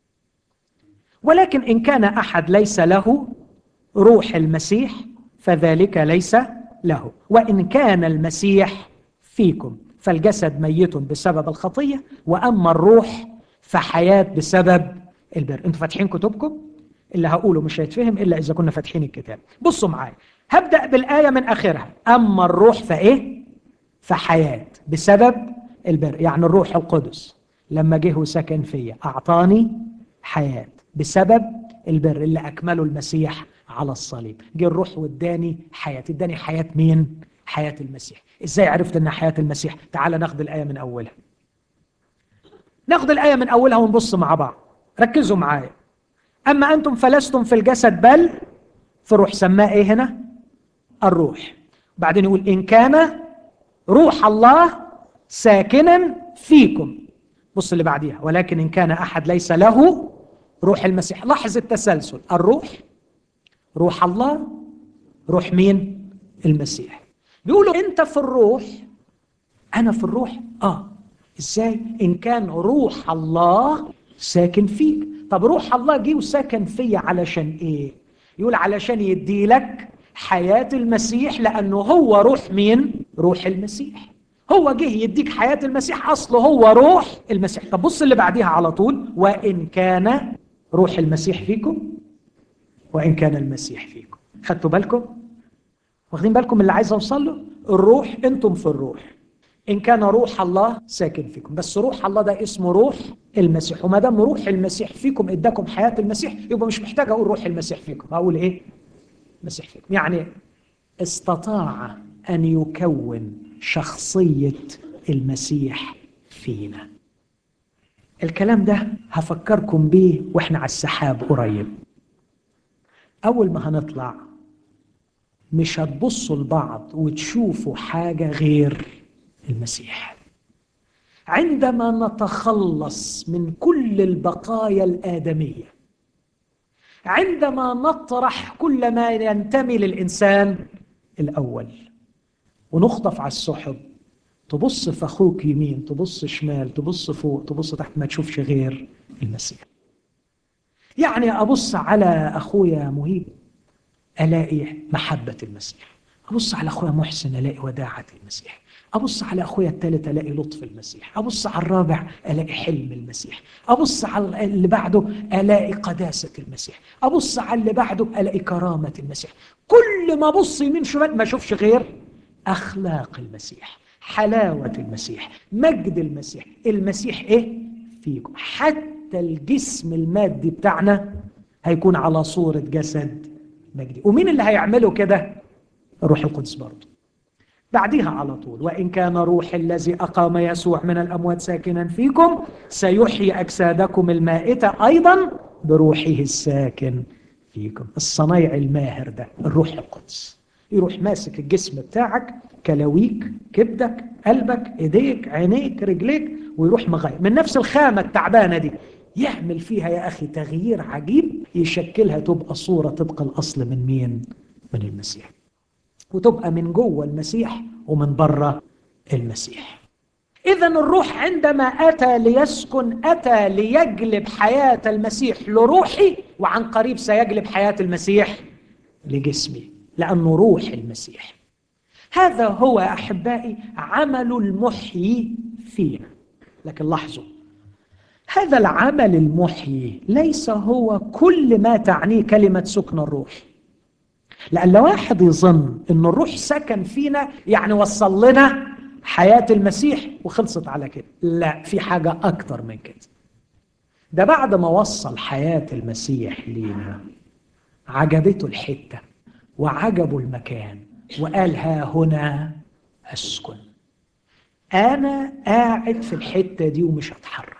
A: ولكن إن كان أحد ليس له روح المسيح فذلك ليس له وإن كان المسيح فيكم فالجسد ميت بسبب الخطية وأما الروح فحياة بسبب البر أنتوا فاتحين كتبكم اللي هقوله مش هيتفهم إلا إذا كنا فاتحين الكتاب بصوا معايا هبدأ بالآية من آخرها أما الروح فإيه فحياة بسبب البر يعني الروح القدس لما جه وسكن فيا أعطاني حياة بسبب البر اللي أكمله المسيح على الصليب جه الروح واداني حياة اداني حياة مين حياة المسيح ازاي عرفت ان حياة المسيح تعال ناخد الآية من أولها ناخد الآية من أولها ونبص مع بعض ركزوا معايا أما أنتم فلستم في الجسد بل في الروح سماه إيه هنا الروح بعدين يقول إن كان روح الله ساكنا فيكم بص اللي بعديها ولكن إن كان أحد ليس له روح المسيح لاحظ التسلسل الروح روح الله روح مين المسيح بيقولوا انت في الروح انا في الروح اه ازاي ان كان روح الله ساكن فيك طب روح الله جه وساكن فيا علشان ايه يقول علشان يدي لك حياة المسيح لأنه هو روح مين؟ روح المسيح هو جه يديك حياة المسيح أصله هو روح المسيح طب بص اللي بعديها على طول وإن كان روح المسيح فيكم وإن كان المسيح فيكم خدتوا بالكم؟ واخدين بالكم اللي عايز أوصل له؟ الروح أنتم في الروح إن كان روح الله ساكن فيكم بس روح الله ده اسمه روح المسيح وما دام روح المسيح فيكم اداكم حياة المسيح يبقى مش محتاج أقول روح المسيح فيكم أقول إيه؟ المسيح فيكم يعني استطاع أن يكون شخصية المسيح فينا الكلام ده هفكركم بيه واحنا على السحاب قريب أول ما هنطلع مش هتبصوا لبعض وتشوفوا حاجة غير المسيح عندما نتخلص من كل البقايا الآدمية عندما نطرح كل ما ينتمي للإنسان الأول ونخطف على السحب تبص في أخوك يمين تبص شمال تبص فوق تبص تحت ما تشوفش غير المسيح يعني أبص على أخويا مهيب ألاقي محبة المسيح ابص على اخويا محسن الاقي وداعه المسيح ابص على اخويا الثالث الاقي لطف المسيح ابص على الرابع الاقي حلم المسيح ابص على اللي بعده الاقي قداسه المسيح ابص على اللي بعده الاقي كرامه المسيح كل ما ابص يمين شمال ما اشوفش غير اخلاق المسيح حلاوه المسيح مجد المسيح المسيح ايه فيكم حتى الجسم المادي بتاعنا هيكون على صوره جسد مجدي ومين اللي هيعمله كده الروح القدس برضه بعديها على طول وإن كان روح الذي أقام يسوع من الأموات ساكنا فيكم سيحيي أجسادكم المائتة أيضا بروحه الساكن فيكم الصنايع الماهر ده الروح القدس يروح ماسك الجسم بتاعك كلاويك كبدك قلبك ايديك عينيك رجليك ويروح مغير من نفس الخامة التعبانة دي يعمل فيها يا أخي تغيير عجيب يشكلها تبقى صورة طبق الأصل من مين؟ من المسيح وتبقى من جوه المسيح ومن بره المسيح إذا الروح عندما أتى ليسكن أتى ليجلب حياة المسيح لروحي وعن قريب سيجلب حياة المسيح لجسمي لأنه روح المسيح هذا هو أحبائي عمل المحيي فينا لكن لاحظوا هذا العمل المحيي ليس هو كل ما تعنيه كلمة سكن الروح لأن لو واحد يظن أن الروح سكن فينا يعني وصل لنا حياة المسيح وخلصت على كده لا في حاجة أكتر من كده ده بعد ما وصل حياة المسيح لينا عجبته الحتة وعجبه المكان وقال ها هنا أسكن أنا قاعد في الحتة دي ومش هتحرك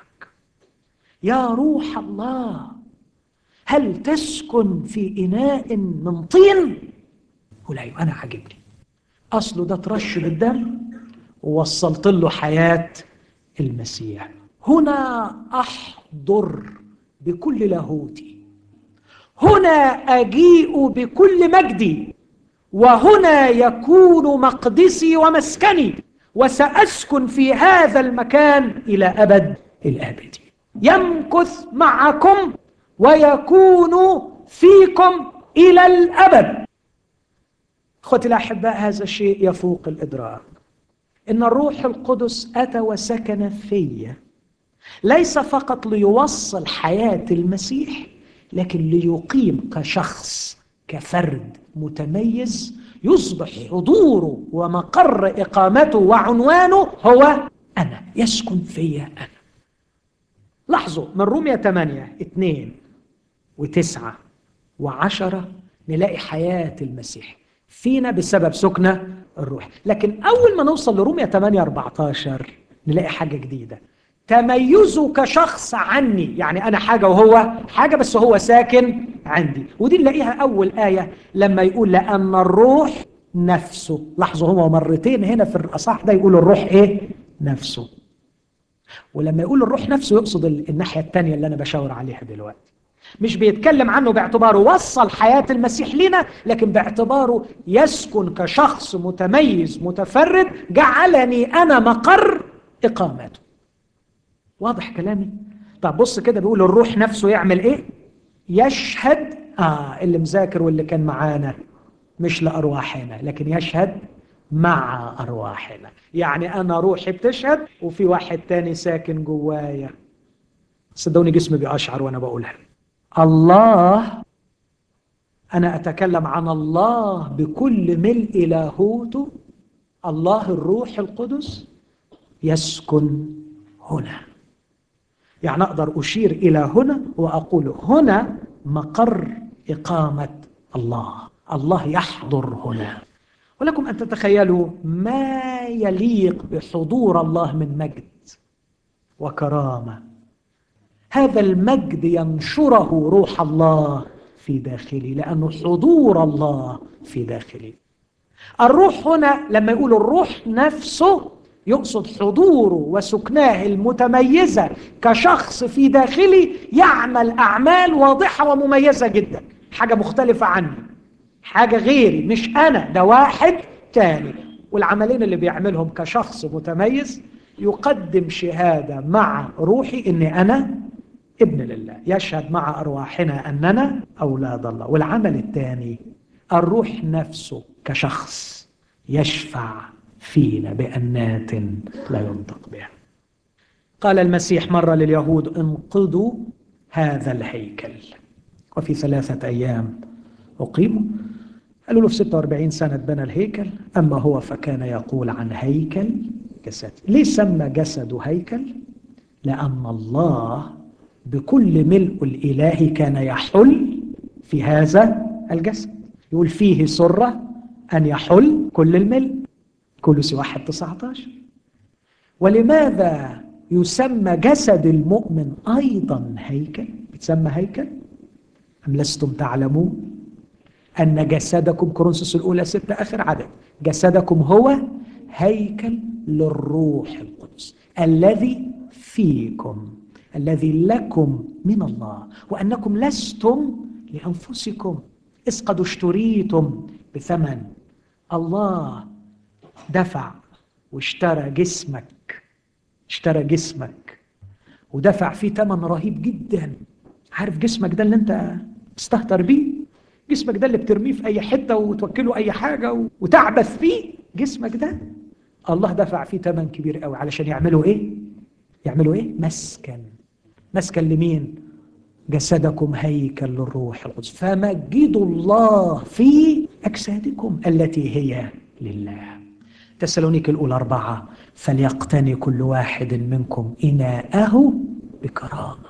A: يا روح الله هل تسكن في إناء من طين؟ قول أيوة أنا عاجبني أصله ده ترش بالدم ووصلت له حياة المسيح هنا أحضر بكل لاهوتي هنا أجيء بكل مجدي وهنا يكون مقدسي ومسكني وسأسكن في هذا المكان إلى أبد الآبد يمكث معكم ويكون فيكم إلى الأبد أخوتي الأحباء هذا الشيء يفوق الإدراك إن الروح القدس أتى وسكن في ليس فقط ليوصل حياة المسيح لكن ليقيم كشخص كفرد متميز يصبح حضوره ومقر إقامته وعنوانه هو أنا يسكن في أنا لاحظوا من رومية 8 2 وتسعة وعشرة نلاقي حياة المسيح فينا بسبب سكنة الروح لكن أول ما نوصل لرومية 8 14 نلاقي حاجة جديدة تميزه كشخص عني يعني أنا حاجة وهو حاجة بس هو ساكن عندي ودي نلاقيها أول آية لما يقول لأن الروح نفسه لاحظوا هو مرتين هنا في الأصح ده يقول الروح إيه نفسه ولما يقول الروح نفسه يقصد الناحية الثانية اللي أنا بشاور عليها دلوقتي مش بيتكلم عنه باعتباره وصل حياة المسيح لنا لكن باعتباره يسكن كشخص متميز متفرد جعلني أنا مقر إقامته واضح كلامي؟ طب بص كده بيقول الروح نفسه يعمل إيه؟ يشهد آه اللي مذاكر واللي كان معانا مش لأرواحنا لكن يشهد مع أرواحنا يعني أنا روحي بتشهد وفي واحد تاني ساكن جوايا صدقوني جسمي بيقشعر وأنا بقولها الله أنا أتكلم عن الله بكل ملء لاهوته الله الروح القدس يسكن هنا يعني أقدر أشير إلى هنا وأقول هنا مقر إقامة الله الله يحضر هنا ولكم أن تتخيلوا ما يليق بحضور الله من مجد وكرامة هذا المجد ينشره روح الله في داخلي لأنه حضور الله في داخلي الروح هنا لما يقول الروح نفسه يقصد حضوره وسكناه المتميزة كشخص في داخلي يعمل أعمال واضحة ومميزة جدا حاجة مختلفة عني حاجة غيري مش أنا ده واحد تاني والعملين اللي بيعملهم كشخص متميز يقدم شهادة مع روحي إني أنا ابن لله يشهد مع أرواحنا أننا أولاد الله والعمل الثاني الروح نفسه كشخص يشفع فينا بأنات لا ينطق بها قال المسيح مرة لليهود انقضوا هذا الهيكل وفي ثلاثة أيام أقيموا قالوا له في 46 سنة بنى الهيكل أما هو فكان يقول عن هيكل جسد ليه سمى جسده هيكل لأن الله بكل ملء الإله كان يحل في هذا الجسد يقول فيه سرة أن يحل كل الملء كولوسي واحد 19 ولماذا يسمى جسد المؤمن أيضا هيكل يتسمى هيكل أم لستم تعلمون أن جسدكم كورنثوس الأولى ستة آخر عدد جسدكم هو هيكل للروح القدس الذي فيكم الذي لكم من الله وأنكم لستم لأنفسكم إذ قد اشتريتم بثمن الله دفع واشترى جسمك اشترى جسمك ودفع فيه ثمن رهيب جدا عارف جسمك ده اللي انت تستهتر بيه جسمك ده اللي بترميه في اي حته وتوكله اي حاجه وتعبث فيه جسمك ده الله دفع فيه ثمن كبير قوي علشان يعملوا ايه يعملوا ايه مسكن مسكن لمين جسدكم هيكل للروح القدس فمجدوا الله في اجسادكم التي هي لله تسالونيك الاولى اربعه فليقتني كل واحد منكم اناءه بكرامه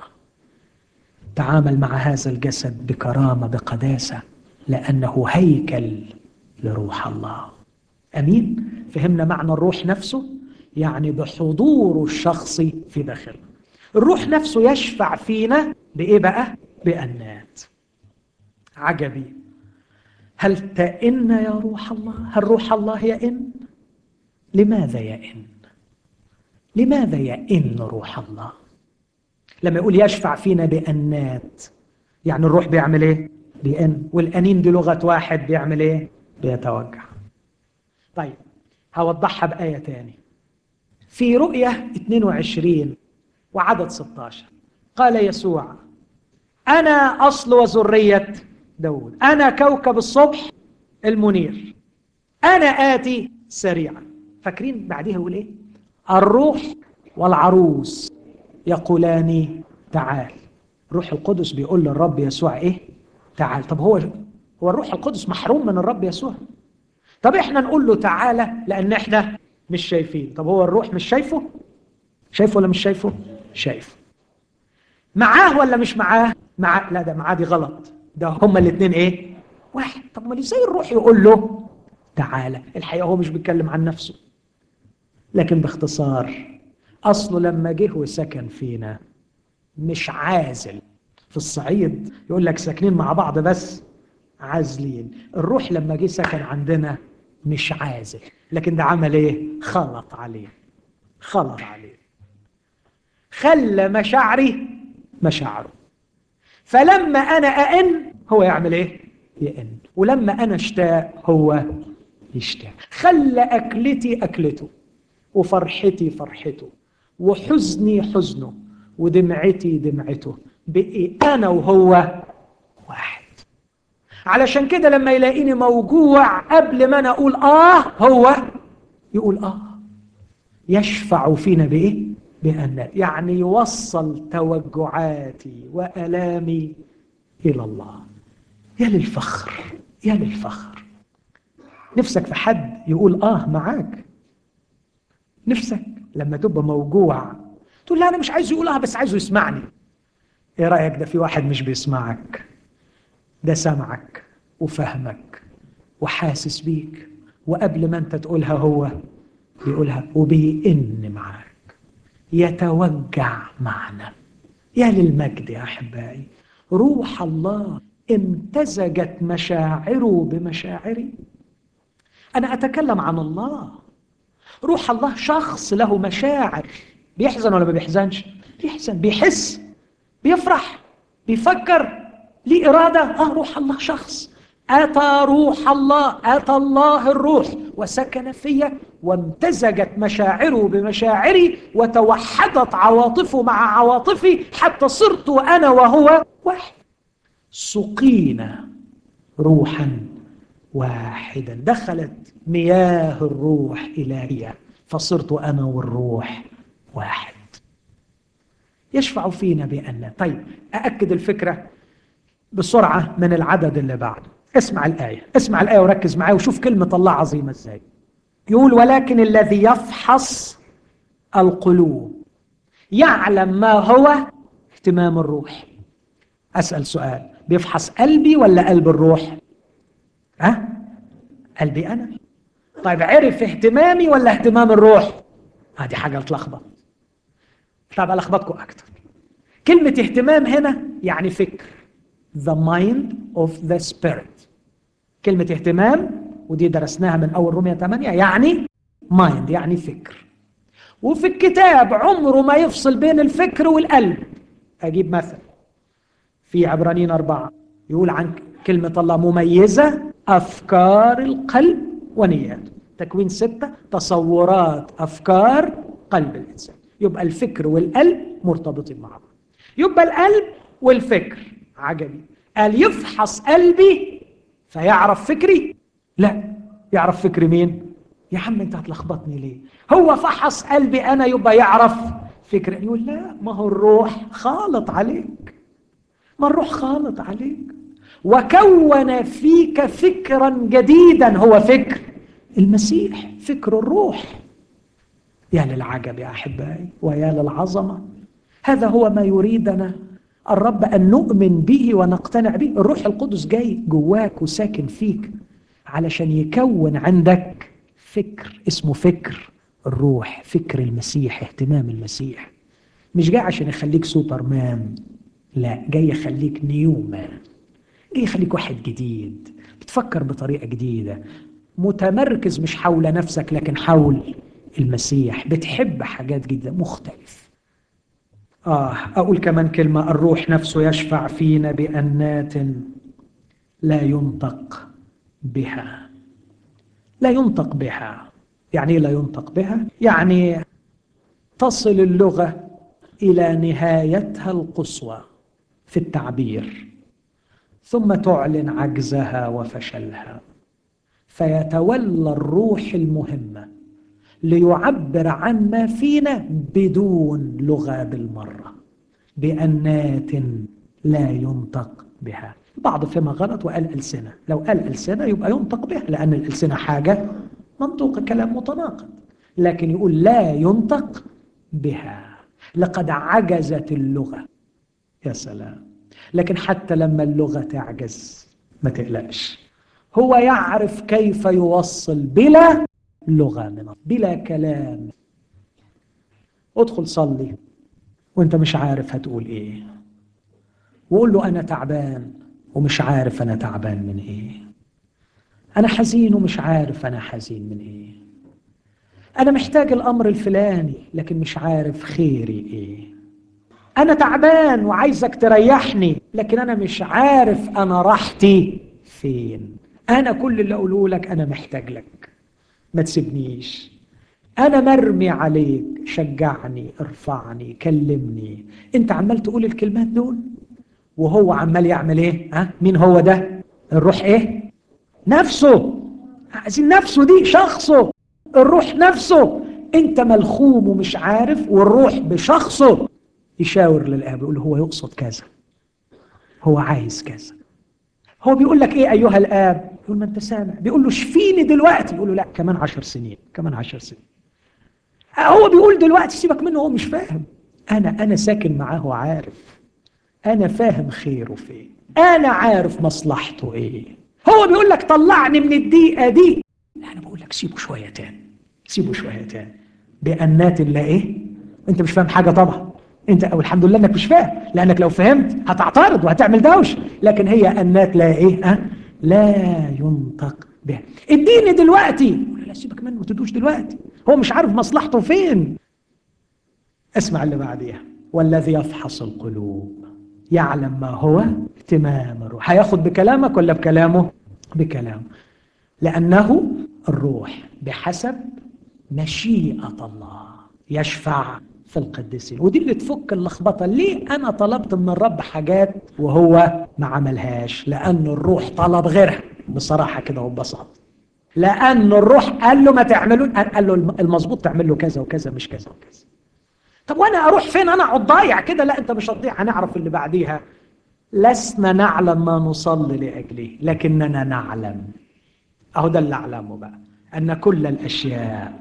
A: تعامل مع هذا الجسد بكرامه بقداسه لانه هيكل لروح الله امين فهمنا معنى الروح نفسه يعني بحضوره الشخصي في داخلنا الروح نفسه يشفع فينا بايه بقى بانات عجبي هل تئن يا روح الله هل روح الله يئن لماذا يئن لماذا يئن روح الله لما يقول يشفع فينا بأنات يعني الروح بيعمل ايه بيئن والأنين دي لغة واحد بيعمل ايه بيتوجع طيب هوضحها بآية تاني في رؤية 22 وعدد 16 قال يسوع أنا أصل وذرية داود أنا كوكب الصبح المنير أنا آتي سريعا فاكرين بعديها يقول إيه الروح والعروس يقولان تعال روح القدس بيقول للرب يسوع إيه تعال طب هو هو الروح القدس محروم من الرب يسوع طب احنا نقول له تعالى لان احنا مش شايفين طب هو الروح مش شايفه شايفه ولا مش شايفه شايفه معاه ولا مش معاه معاه لا ده معاه دي غلط ده هما الاثنين ايه واحد طب ما ازاي الروح يقول له تعالى الحقيقه هو مش بيتكلم عن نفسه لكن باختصار اصله لما جه وسكن فينا مش عازل في الصعيد يقول لك ساكنين مع بعض بس عازلين الروح لما جه سكن عندنا مش عازل لكن ده عمل ايه خلط عليه خلط عليه خلى مشاعري مشاعره فلما انا أئن هو يعمل ايه يئن ولما انا اشتاق هو يشتاق خلى اكلتي اكلته وفرحتي فرحته وحزني حزنه ودمعتي دمعته بقي انا وهو واحد علشان كده لما يلاقيني موجوع قبل ما انا اقول اه هو يقول اه يشفع فينا بايه بأن يعني يوصل توجعاتي وألامي إلى الله يا للفخر يا للفخر نفسك في حد يقول آه معاك نفسك لما تبقى موجوع تقول لا أنا مش عايزه يقول آه بس عايزه يسمعني إيه رأيك ده في واحد مش بيسمعك ده سمعك وفهمك وحاسس بيك وقبل ما أنت تقولها هو بيقولها وبيئن معاك يتوجع معنا يا للمجد يا احبائي روح الله امتزجت مشاعره بمشاعري انا اتكلم عن الله روح الله شخص له مشاعر بيحزن ولا ما بيحزنش بيحزن بيحس بيفرح بيفكر ليه اراده اه روح الله شخص اتى روح الله اتى الله الروح وسكن فيا وامتزجت مشاعره بمشاعري وتوحدت عواطفه مع عواطفي حتى صرت انا وهو واحد سقينا روحا واحدا دخلت مياه الروح إلهية فصرت أنا والروح واحد يشفع فينا بأن طيب أأكد الفكرة بسرعة من العدد اللي بعده اسمع الآية اسمع الآية وركز معايا وشوف كلمة الله عظيمة ازاي يقول ولكن الذي يفحص القلوب يعلم ما هو اهتمام الروح أسأل سؤال بيفحص قلبي ولا قلب الروح ها قلبي أنا طيب عرف اهتمامي ولا اهتمام الروح هذه حاجة تلخبط طب ألخبطكم أكتر كلمة اهتمام هنا يعني فكر the mind of the spirit كلمة اهتمام ودي درسناها من أول رومية 8 يعني mind يعني فكر وفي الكتاب عمره ما يفصل بين الفكر والقلب أجيب مثل في عبرانيين أربعة يقول عن كلمة الله مميزة أفكار القلب ونياته تكوين ستة تصورات أفكار قلب الإنسان يبقى الفكر والقلب مرتبطين مع بعض يبقى القلب والفكر عجبي قال يفحص قلبي فيعرف فكري لا يعرف فكر مين يا عم انت هتلخبطني ليه هو فحص قلبي انا يبقى يعرف فكر يقول لا ما هو الروح خالط عليك ما الروح خالط عليك وكون فيك فكرا جديدا هو فكر المسيح فكر الروح يا للعجب يا احبائي ويا للعظمه هذا هو ما يريدنا الرب ان نؤمن به ونقتنع به الروح القدس جاي جواك وساكن فيك علشان يكون عندك فكر اسمه فكر الروح فكر المسيح اهتمام المسيح مش جاي عشان يخليك سوبرمان لا جاي يخليك نيومان جاي يخليك واحد جديد بتفكر بطريقة جديدة متمركز مش حول نفسك لكن حول المسيح بتحب حاجات جديدة مختلف آه أقول كمان كلمة الروح نفسه يشفع فينا بأنات لا ينطق بها لا ينطق بها يعني إيه لا ينطق بها يعني تصل اللغة إلى نهايتها القصوى في التعبير ثم تعلن عجزها وفشلها فيتولى الروح المهمة ليعبر عن ما فينا بدون لغة بالمرة بأنات لا ينطق بها بعض فيما غلط وقال ألسنة لو قال ألسنة يبقى ينطق بها لأن الألسنة حاجة منطوق كلام متناقض لكن يقول لا ينطق بها لقد عجزت اللغة يا سلام لكن حتى لما اللغة تعجز ما تقلقش هو يعرف كيف يوصل بلا لغة من بلا كلام ادخل صلي وانت مش عارف هتقول ايه وقول له انا تعبان ومش عارف انا تعبان من ايه انا حزين ومش عارف انا حزين من ايه انا محتاج الامر الفلاني لكن مش عارف خيري ايه انا تعبان وعايزك تريحني لكن انا مش عارف انا راحتي فين انا كل اللي اقوله لك انا محتاج لك ما تسيبنيش انا مرمي عليك شجعني ارفعني كلمني انت عمال تقول الكلمات دول وهو عمال يعمل ايه ها مين هو ده الروح ايه نفسه عايزين نفسه دي شخصه الروح نفسه انت ملخوم ومش عارف والروح بشخصه يشاور للاب يقول له هو يقصد كذا هو عايز كذا هو بيقول لك ايه ايها الاب يقول ما انت سامع بيقول له شفيني دلوقتي يقول له لا كمان عشر سنين كمان عشر سنين هو بيقول دلوقتي سيبك منه هو مش فاهم انا انا ساكن معاه وعارف انا فاهم خيره فين انا عارف مصلحته ايه هو بيقول لك طلعني من الضيقه دي لا انا بقول لك سيبه شويه تاني سيبه شويه تاني بانات لا ايه انت مش فاهم حاجه طبعا انت او الحمد لله انك مش فاهم لانك لو فهمت هتعترض وهتعمل دوش لكن هي انات لا ايه أه؟ لا ينطق بها اديني دلوقتي لا سيبك منه ما تدوش دلوقتي هو مش عارف مصلحته فين اسمع اللي بعديها والذي يفحص القلوب يعلم ما هو اهتمام الروح هياخد بكلامك ولا بكلامه بكلامه لأنه الروح بحسب مشيئة الله يشفع في القديسين ودي اللي تفك اللخبطه ليه انا طلبت من الرب حاجات وهو ما عملهاش لان الروح طلب غيرها بصراحة كده وببساطة لأن الروح قال له ما تعملون قال له المظبوط تعمل له كذا وكذا مش كذا وكذا طب وانا اروح فين انا اقعد ضايع كده لا انت مش هتضيع هنعرف اللي بعديها لسنا نعلم ما نصلي لاجله لكننا نعلم اهو ده اللي اعلمه بقى ان كل الاشياء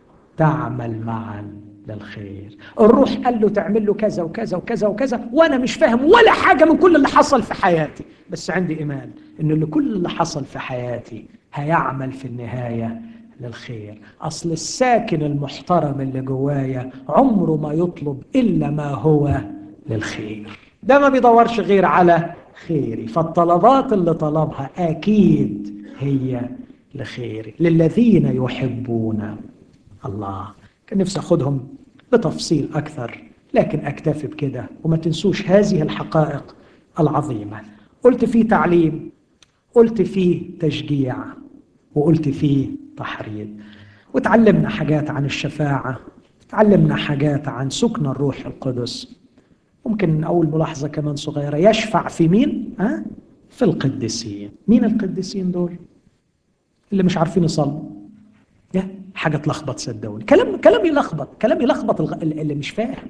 A: تعمل معا للخير الروح قال له تعمل له كذا وكذا وكذا وكذا وانا مش فاهم ولا حاجه من كل اللي حصل في حياتي بس عندي ايمان ان اللي كل اللي حصل في حياتي هيعمل في النهايه للخير اصل الساكن المحترم اللي جوايا عمره ما يطلب الا ما هو للخير ده ما بيدورش غير على خيري فالطلبات اللي طلبها اكيد هي لخيري للذين يحبون الله كان نفسي اخدهم بتفصيل اكثر لكن اكتفي بكده وما تنسوش هذه الحقائق العظيمه قلت فيه تعليم قلت فيه تشجيع وقلت فيه تحريض وتعلمنا حاجات عن الشفاعه تعلمنا حاجات عن سكن الروح القدس ممكن اول ملاحظه كمان صغيره يشفع في مين ها في القديسين مين القديسين دول اللي مش عارفين يصلوا يا حاجه تلخبط صدقوني كلام كلام يلخبط كلام يلخبط اللي مش فاهم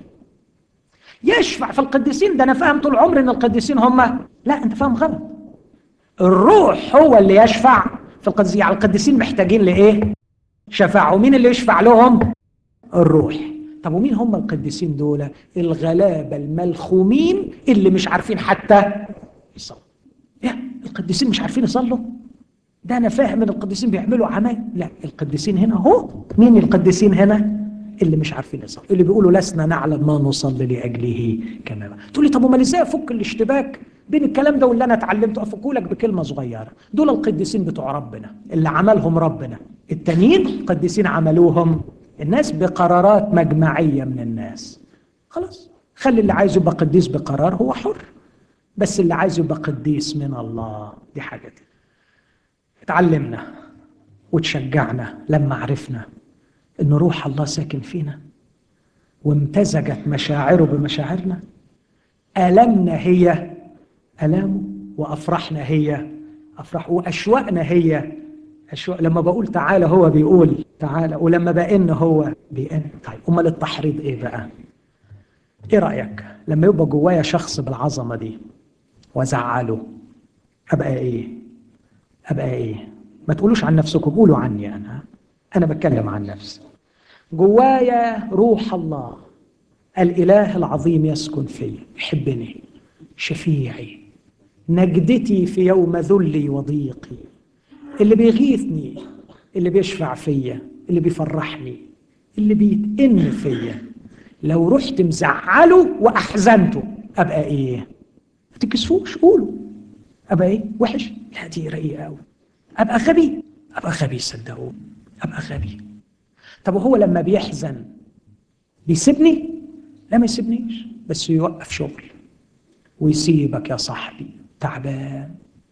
A: يشفع في القديسين ده انا فاهم طول عمري ان القديسين هم لا انت فاهم غلط الروح هو اللي يشفع في القديسين يعني القديسين محتاجين لايه شفاعه ومين اللي يشفع لهم الروح طب ومين هم القديسين دول الغلابه الملخومين اللي مش عارفين حتى يصلوا يا القديسين مش عارفين يصلوا ده انا فاهم ان القديسين بيعملوا عمل لا القديسين هنا هو مين القديسين هنا اللي مش عارفين يصلوا اللي بيقولوا لسنا نعلم ما نصلي لاجله كما تقول لي طب امال ازاي افك الاشتباك بين الكلام ده واللي انا اتعلمته افكه لك بكلمه صغيره دول القديسين بتوع ربنا اللي عملهم ربنا التانيين القديسين عملوهم الناس بقرارات مجمعيه من الناس خلاص خلي اللي عايز يبقى قديس بقرار هو حر بس اللي عايز يبقى قديس من الله دي حاجه دي. اتعلمنا وتشجعنا لما عرفنا ان روح الله ساكن فينا وامتزجت مشاعره بمشاعرنا ألمنا هي ألامه وأفرحنا هي أفرح وأشواقنا هي أشواق لما بقول تعالى هو بيقول تعالى ولما بأن هو بيأن طيب أمال التحريض إيه بقى؟ إيه رأيك؟ لما يبقى جوايا شخص بالعظمة دي وأزعله أبقى إيه؟ أبقى إيه؟ ما تقولوش عن نفسكم قولوا عني أنا أنا بتكلم عن نفسي جوايا روح الله الإله العظيم يسكن في يحبني شفيعي نجدتي في يوم ذلي وضيقي اللي بيغيثني اللي بيشفع فيا اللي بيفرحني اللي بيتئن فيا لو رحت مزعله واحزنته ابقى ايه ما تكسفوش قولوا ابقى ايه وحش لا دي رقيقه قوي ابقى غبي ابقى غبي صدقوني ابقى غبي طب وهو لما بيحزن بيسيبني لا ما يسيبنيش بس يوقف شغل ويسيبك يا صاحبي تعبان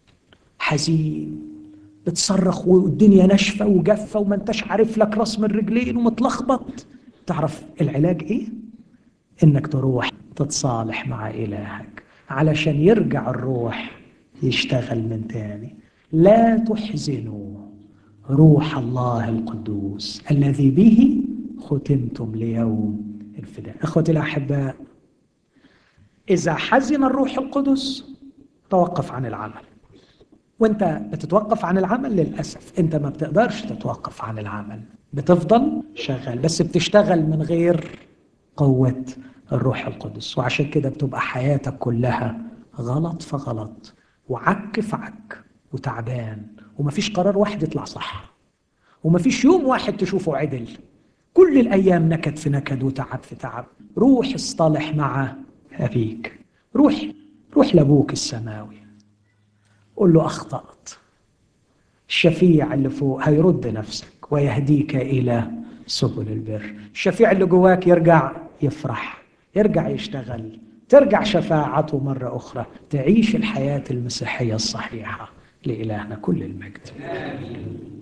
A: حزين بتصرخ والدنيا ناشفه وجافه وما انتش عارف لك راس من رجلين ومتلخبط تعرف العلاج ايه انك تروح تتصالح مع الهك علشان يرجع الروح يشتغل من تاني لا تحزنوا روح الله القدوس الذي به ختمتم ليوم الفداء اخوتي الاحباء اذا حزن الروح القدس توقف عن العمل وانت بتتوقف عن العمل للاسف انت ما بتقدرش تتوقف عن العمل بتفضل شغال بس بتشتغل من غير قوه الروح القدس وعشان كده بتبقى حياتك كلها غلط فغلط وعك فعك وتعبان ومفيش قرار واحد يطلع صح ومفيش يوم واحد تشوفه عدل كل الايام نكد في نكد وتعب في تعب روح اصطلح مع ابيك روح روح لابوك السماوي قول له اخطات الشفيع اللي فوق هيرد نفسك ويهديك الى سبل البر الشفيع اللي جواك يرجع يفرح يرجع يشتغل ترجع شفاعته مرة أخرى تعيش الحياة المسيحية الصحيحة لإلهنا كل المجد آمين.